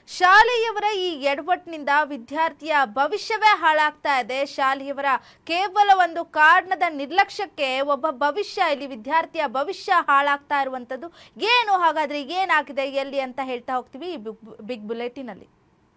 ಶಾಲೆಯವರ ಈ ಎಡವಟ್ಟಿನಿಂದ ವಿದ್ಯಾರ್ಥಿಯ ಭವಿಷ್ಯವೇ ಹಾಳಾಗ್ತಾ ಇದೆ ಶಾಲೆಯವರ ಕೇವಲ ಒಂದು ಕಾರಣದ ನಿರ್ಲಕ್ಷ್ಯಕ್ಕೆ ಒಬ್ಬ ಭವಿಷ್ಯ ಇಲ್ಲಿ ವಿದ್ಯಾರ್ಥಿಯ ಭವಿಷ್ಯ ಹಾಳಾಗ್ತಾ ಇರುವಂತದ್ದು ಏನು ಹಾಗಾದ್ರೆ ಏನಾಗಿದೆ ಎಲ್ಲಿ ಅಂತ ಹೇಳ್ತಾ ಹೋಗ್ತೀವಿ ಈ ಬಿಗ್ ಬುಲೆಟಿನ್ ಅಲ್ಲಿ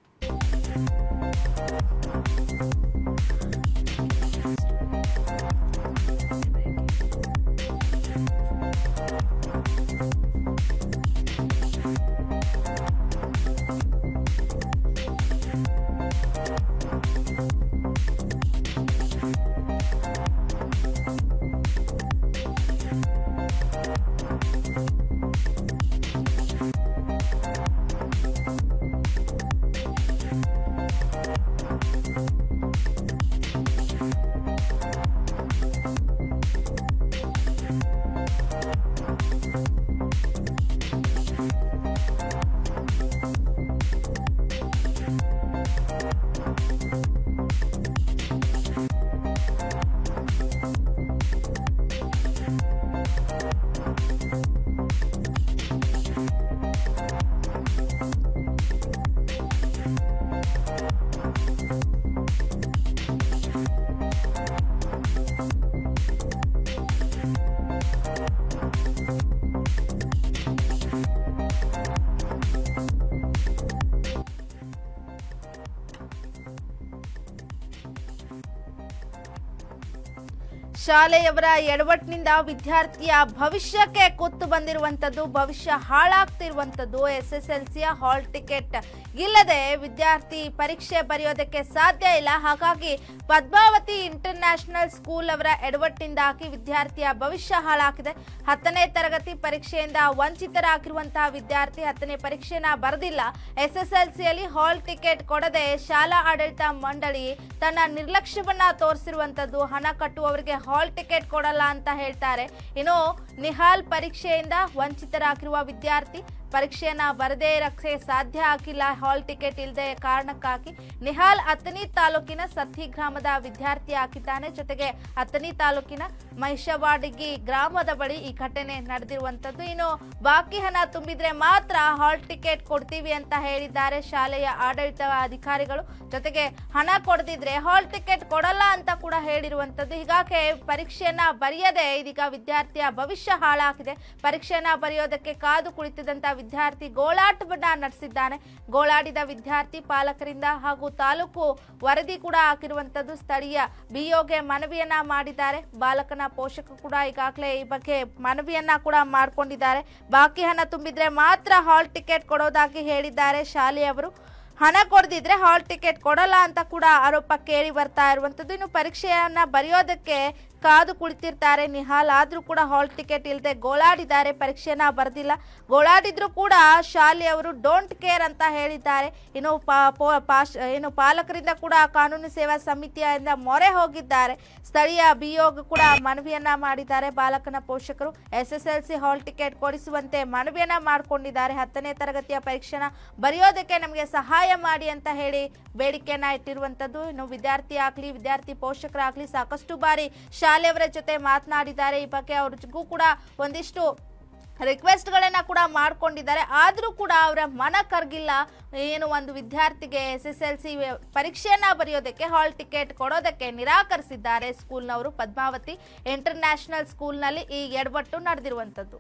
ಶಾಲೆಯವರ ಎಡವಟ್ಟಿನಿಂದ ವಿದ್ಯಾರ್ಥಿಯ ಭವಿಷ್ಯಕ್ಕೆ ಕುತ್ತು ಬಂದಿರುವಂತದ್ದು ಭವಿಷ್ಯ ಹಾಳಾಗ್ತಿರುವಂತದ್ದು ಎಸ್ ಎಸ್ ಎಲ್ ಸಿಯ ಹಾಲ್ ಟಿಕೆಟ್ ಇಲ್ಲದೆ ವಿದ್ಯಾರ್ಥಿ ಪರೀಕ್ಷೆ ಬರೆಯೋದಕ್ಕೆ ಸಾಧ್ಯ ಇಲ್ಲ ಹಾಗಾಗಿ ಪದ್ಮಾವತಿ ಇಂಟರ್ ನ್ಯಾಷನಲ್ ಸ್ಕೂಲ್ ಅವರ ಎಡವಟ್ಟಿನಿಂದಾಗಿ ವಿದ್ಯಾರ್ಥಿಯ ಭವಿಷ್ಯ ಹಾಳಾಗಿದೆ ಹತ್ತನೇ ತರಗತಿ ಪರೀಕ್ಷೆಯಿಂದ ವಂಚಿತರಾಗಿರುವಂತಹ ವಿದ್ಯಾರ್ಥಿ ಹತ್ತನೇ ಪರೀಕ್ಷೆನ ಬರೆದಿಲ್ಲ ಎಸ್ ಎಸ್ ಎಲ್ ಸಿಯಲ್ಲಿ ಹಾಲ್ ಟಿಕೆಟ್ ಕೊಡದೆ ಶಾಲಾ ಆಡಳಿತ ಮಂಡಳಿ ತನ್ನ ನಿರ್ಲಕ್ಷ್ಯವನ್ನ ತೋರಿಸಿರುವಂತದ್ದು ಹಣ ಕಟ್ಟುವವರಿಗೆ ಹಾಲ್ ಟಿಕೆಟ್ ಕೊಡಲ್ಲ ಅಂತ ಹೇಳ್ತಾರೆ ಇನ್ನು ನಿಹಾಲ್ ಪರೀಕ್ಷೆಯಿಂದ ವಂಚಿತರಾಗಿರುವ ವಿದ್ಯಾರ್ಥಿ ಪರೀಕ್ಷೆಯನ್ನ ಬರದೇ ಇರಕ್ಕೆ ಸಾಧ್ಯ ಆಗಿಲ್ಲ ಹಾಲ್ ಟಿಕೆಟ್ ಇಲ್ಲದೆ ಕಾರಣಕ್ಕಾಗಿ ನಿಹಾಲ್ ಅತ್ತನಿ ತಾಲೂಕಿನ ಸತ್ತಿ ಗ್ರಾಮದ ವಿದ್ಯಾರ್ಥಿ ಆಗಿದ್ದಾನೆ ಜೊತೆಗೆ ಅತ್ತನಿ ತಾಲೂಕಿನ ಮಹಿಷವಾಡಿಗಿ ಗ್ರಾಮದ ಬಳಿ ಈ ಘಟನೆ ನಡೆದಿರುವಂತದ್ದು ಇನ್ನು ಬಾಕಿ ಹಣ ತುಂಬಿದ್ರೆ ಮಾತ್ರ ಹಾಲ್ ಟಿಕೆಟ್ ಕೊಡ್ತೀವಿ ಅಂತ ಹೇಳಿದ್ದಾರೆ ಶಾಲೆಯ ಆಡಳಿತ ಅಧಿಕಾರಿಗಳು ಜೊತೆಗೆ ಹಣ ಕೊಡದಿದ್ರೆ ಹಾಲ್ ಟಿಕೆಟ್ ಕೊಡಲ್ಲ ಅಂತ ಕೂಡ ಹೇಳಿರುವಂತದ್ದು ಹೀಗಾಗಿ ಪರೀಕ್ಷೆಯನ್ನ ಬರೆಯದೆ ಇದೀಗ ವಿದ್ಯಾರ್ಥಿಯ ಭವಿಷ್ಯ ಹಾಳಾಗಿದೆ ಪರೀಕ್ಷೆಯನ್ನ ಬರೆಯೋದಕ್ಕೆ ಕಾದು ಕುಳಿತಿದ್ದಂತ ವಿದ್ಯಾರ್ಥಿ ಗೋಳಾಟವನ್ನ ನಡೆಸಿದ್ದಾನೆ ಗೋಳಾಡಿದ ವಿದ್ಯಾರ್ಥಿ ಪಾಲಕರಿಂದ ಹಾಗೂ ತಾಲೂಕು ವರದಿ ಕೂಡ ಹಾಕಿರುವಂತದ್ದು ಸ್ಥಳೀಯ ಬಿಒಗೆ ಮನವಿಯನ್ನ ಮಾಡಿದ್ದಾರೆ ಬಾಲಕನ ಪೋಷಕ ಕೂಡ ಈಗಾಗಲೇ ಈ ಬಗ್ಗೆ ಮನವಿಯನ್ನ ಕೂಡ ಮಾಡ್ಕೊಂಡಿದ್ದಾರೆ ಬಾಕಿ ಹಣ ತುಂಬಿದ್ರೆ ಮಾತ್ರ ಹಾಲ್ ಟಿಕೆಟ್ ಕೊಡೋದಾಗಿ ಹೇಳಿದ್ದಾರೆ ಶಾಲೆಯವರು ಹಣ ಕೊಡದಿದ್ರೆ ಹಾಲ್ ಟಿಕೆಟ್ ಕೊಡಲ್ಲ ಅಂತ ಕೂಡ ಆರೋಪ ಕೇಳಿ ಬರ್ತಾ ಇರುವಂತದ್ದು ಇನ್ನು ಪರೀಕ್ಷೆಯನ್ನ ಬರೆಯೋದಕ್ಕೆ ಕಾದು ಕುಳಿತಿರ್ತಾರೆ ನಿಹಾಲ್ ಆದ್ರೂ ಕೂಡ ಹಾಲ್ ಟಿಕೆಟ್ ಇಲ್ಲದೆ ಗೋಳಾಡಿದ್ದಾರೆ ಪರೀಕ್ಷೆನ ಬರೆದಿಲ್ಲ ಗೋಳಾಡಿದ್ರು ಕೂಡ ಶಾಲೆಯವರು ಡೋಂಟ್ ಕೇರ್ ಅಂತ ಹೇಳಿದ್ದಾರೆ ಇನ್ನು ಪಾ- ಪೋ- ಪಾಶ್ ಏನು ಪಾಲಕರಿಂದ ಕೂಡ ಕಾನೂನು ಸೇವಾ ಸಮಿತಿಯಿಂದ ಮೊರೆ ಹೋಗಿದ್ದಾರೆ ಸ್ಥಳೀಯ ಬಿಯೋಗ ಕೂಡ ಮನವಿಯನ್ನ ಮಾಡಿದ್ದಾರೆ ಬಾಲಕನ ಪೋಷಕರು S S L C hall ticket ಕೊಡಿಸುವಂತೆ ಮನವಿಯನ್ನ ಮಾಡಿಕೊಂಡಿದ್ದಾರೆ ಹತ್ತನೇ ತರಗತಿಯ ಪರೀಕ್ಷೆನ ಬರೆಯೋದಕ್ಕೆ ನಮಗೆ ಸಹಾಯ ಮಾಡಿ ಅಂತ ಹೇಳಿ ಬೇಡಿಕೆಯನ್ನ ಇಟ್ಟಿರುವಂತದ್ದು ಇನ್ನು ವಿದ್ಯಾರ್ಥಿ ಆಗ್ಲಿ ವಿದ್ಯಾರ್ಥಿ ಪೋಷಕರಾಗ್ಲಿ ಸಾಕಷ್ಟು ಬಾರಿ ಶಾಲೆಯವರ ಜೊತೆ ಮಾತನಾಡಿದ್ದಾರೆ ಈ ಬಗ್ಗೆ ಅವ್ರಿಗೂ ಕೂಡ ಒಂದಿಷ್ಟು ರಿಕ್ವೆಸ್ಟ್ಗಳನ್ನ ಕೂಡ ಮಾಡ್ಕೊಂಡಿದ್ದಾರೆ ಆದರೂ ಕೂಡ ಅವರ ಮನ ಕರ್ಗಿಲ್ಲ ಏನು ಒಂದು ವಿದ್ಯಾರ್ಥಿಗೆ ಎಸ್ ಎಸ್ ಎಲ್ ಸಿ ಪರೀಕ್ಷೆಯನ್ನ ಬರೆಯೋದಕ್ಕೆ ಹಾಲ್ ಟಿಕೆಟ್ ಕೊಡೋದಕ್ಕೆ ನಿರಾಕರಿಸಿದ್ದಾರೆ ಸ್ಕೂಲ್ನವರು ಪದ್ಮಾವತಿ ಇಂಟರ್ ನ್ಯಾಷನಲ್ ಸ್ಕೂಲ್ನಲ್ಲಿ ಈ ಎಡವಟ್ಟು ನಡೆದಿರುವಂಥದ್ದು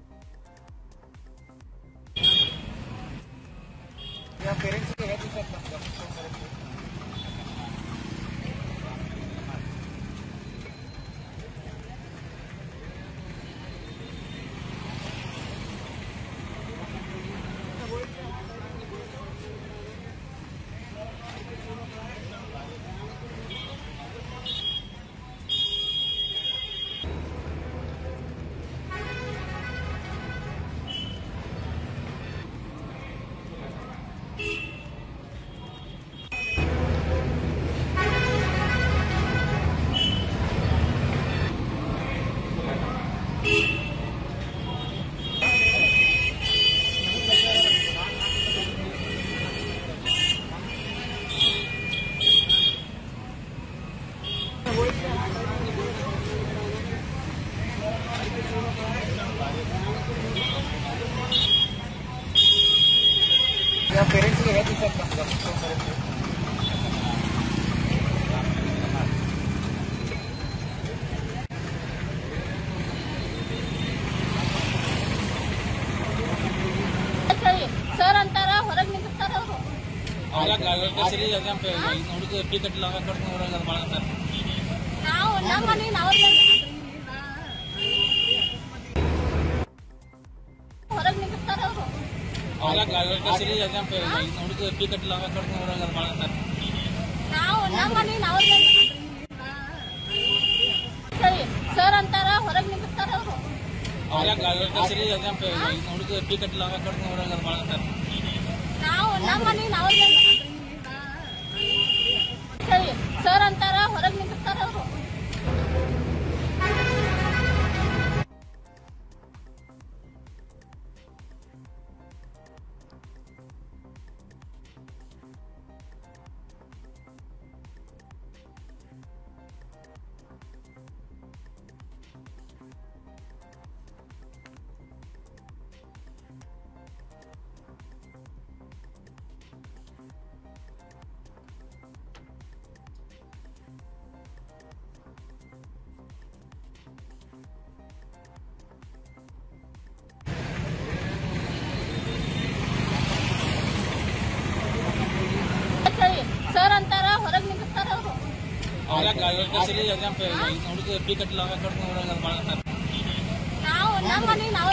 ಸರ್ ಅಂತಾರ ಹೊರಗೆ ನಿಂತಿರ್ತಾರ ಅವರು ಹುಡುಗ ಟೀ ಕಟ್ಟಿಲ್ಲ ಅವಾಗ ಕಟ್ಕೊಂಡು ಹೊರಗೆ ಅದು ಮಾಡಂತಾರೆ ನಾವು ನಮ್ಮ ಮನೆ ನಾವು ಹೊರಗೆ ನಿಂತಿರ್ತಾರ ಅವರು ಹುಡುಗ ಟೀ ಕಟ್ಟಿಲ್ಲ ಅವಾಗ ಕಟ್ಕೊಂಡು ಹೊರಗೆ ಅದು ಮಾಡಂತಾರೆ ನಾವು ನಮ್ಮ ಮನೆ ನಾವು ಸರ್ ಅಂತಾರ ಹೊರಗೆ ನಿಂತಿರ್ತಾರ ಅವರು ಹುಡುಗ ಟೀ ಕಟ್ಟಿಲ್ಲ ಅವಾಗ ಕಟ್ಕೊಂಡು ಹೊರಗೆ ಅದು ಮಾಡಂತಾರೆ ನಾವು ನಮ್ಮ ಮನೆ ನಾವು ಸರ್ ಅಂತಾರ ಹೊರಗೆ ನಿಂತಿರ್ತಾರ ಅವರು ಸರ್ ಅಂತಾರ ಹೊರಗೆ ನಿಂತಿರ್ತಾರ ಅವರು ಹುಡುಗ ಟೀ ಕಟ್ಟಿಲ್ಲ ಅವಾಗ ಕಟ್ಕೊಂಡು ಹೊರಗೆ ಅದು ಮಾಡಂತಾರೆ ನಾವು ನಮ್ಮ ಮನೆ ನಾವು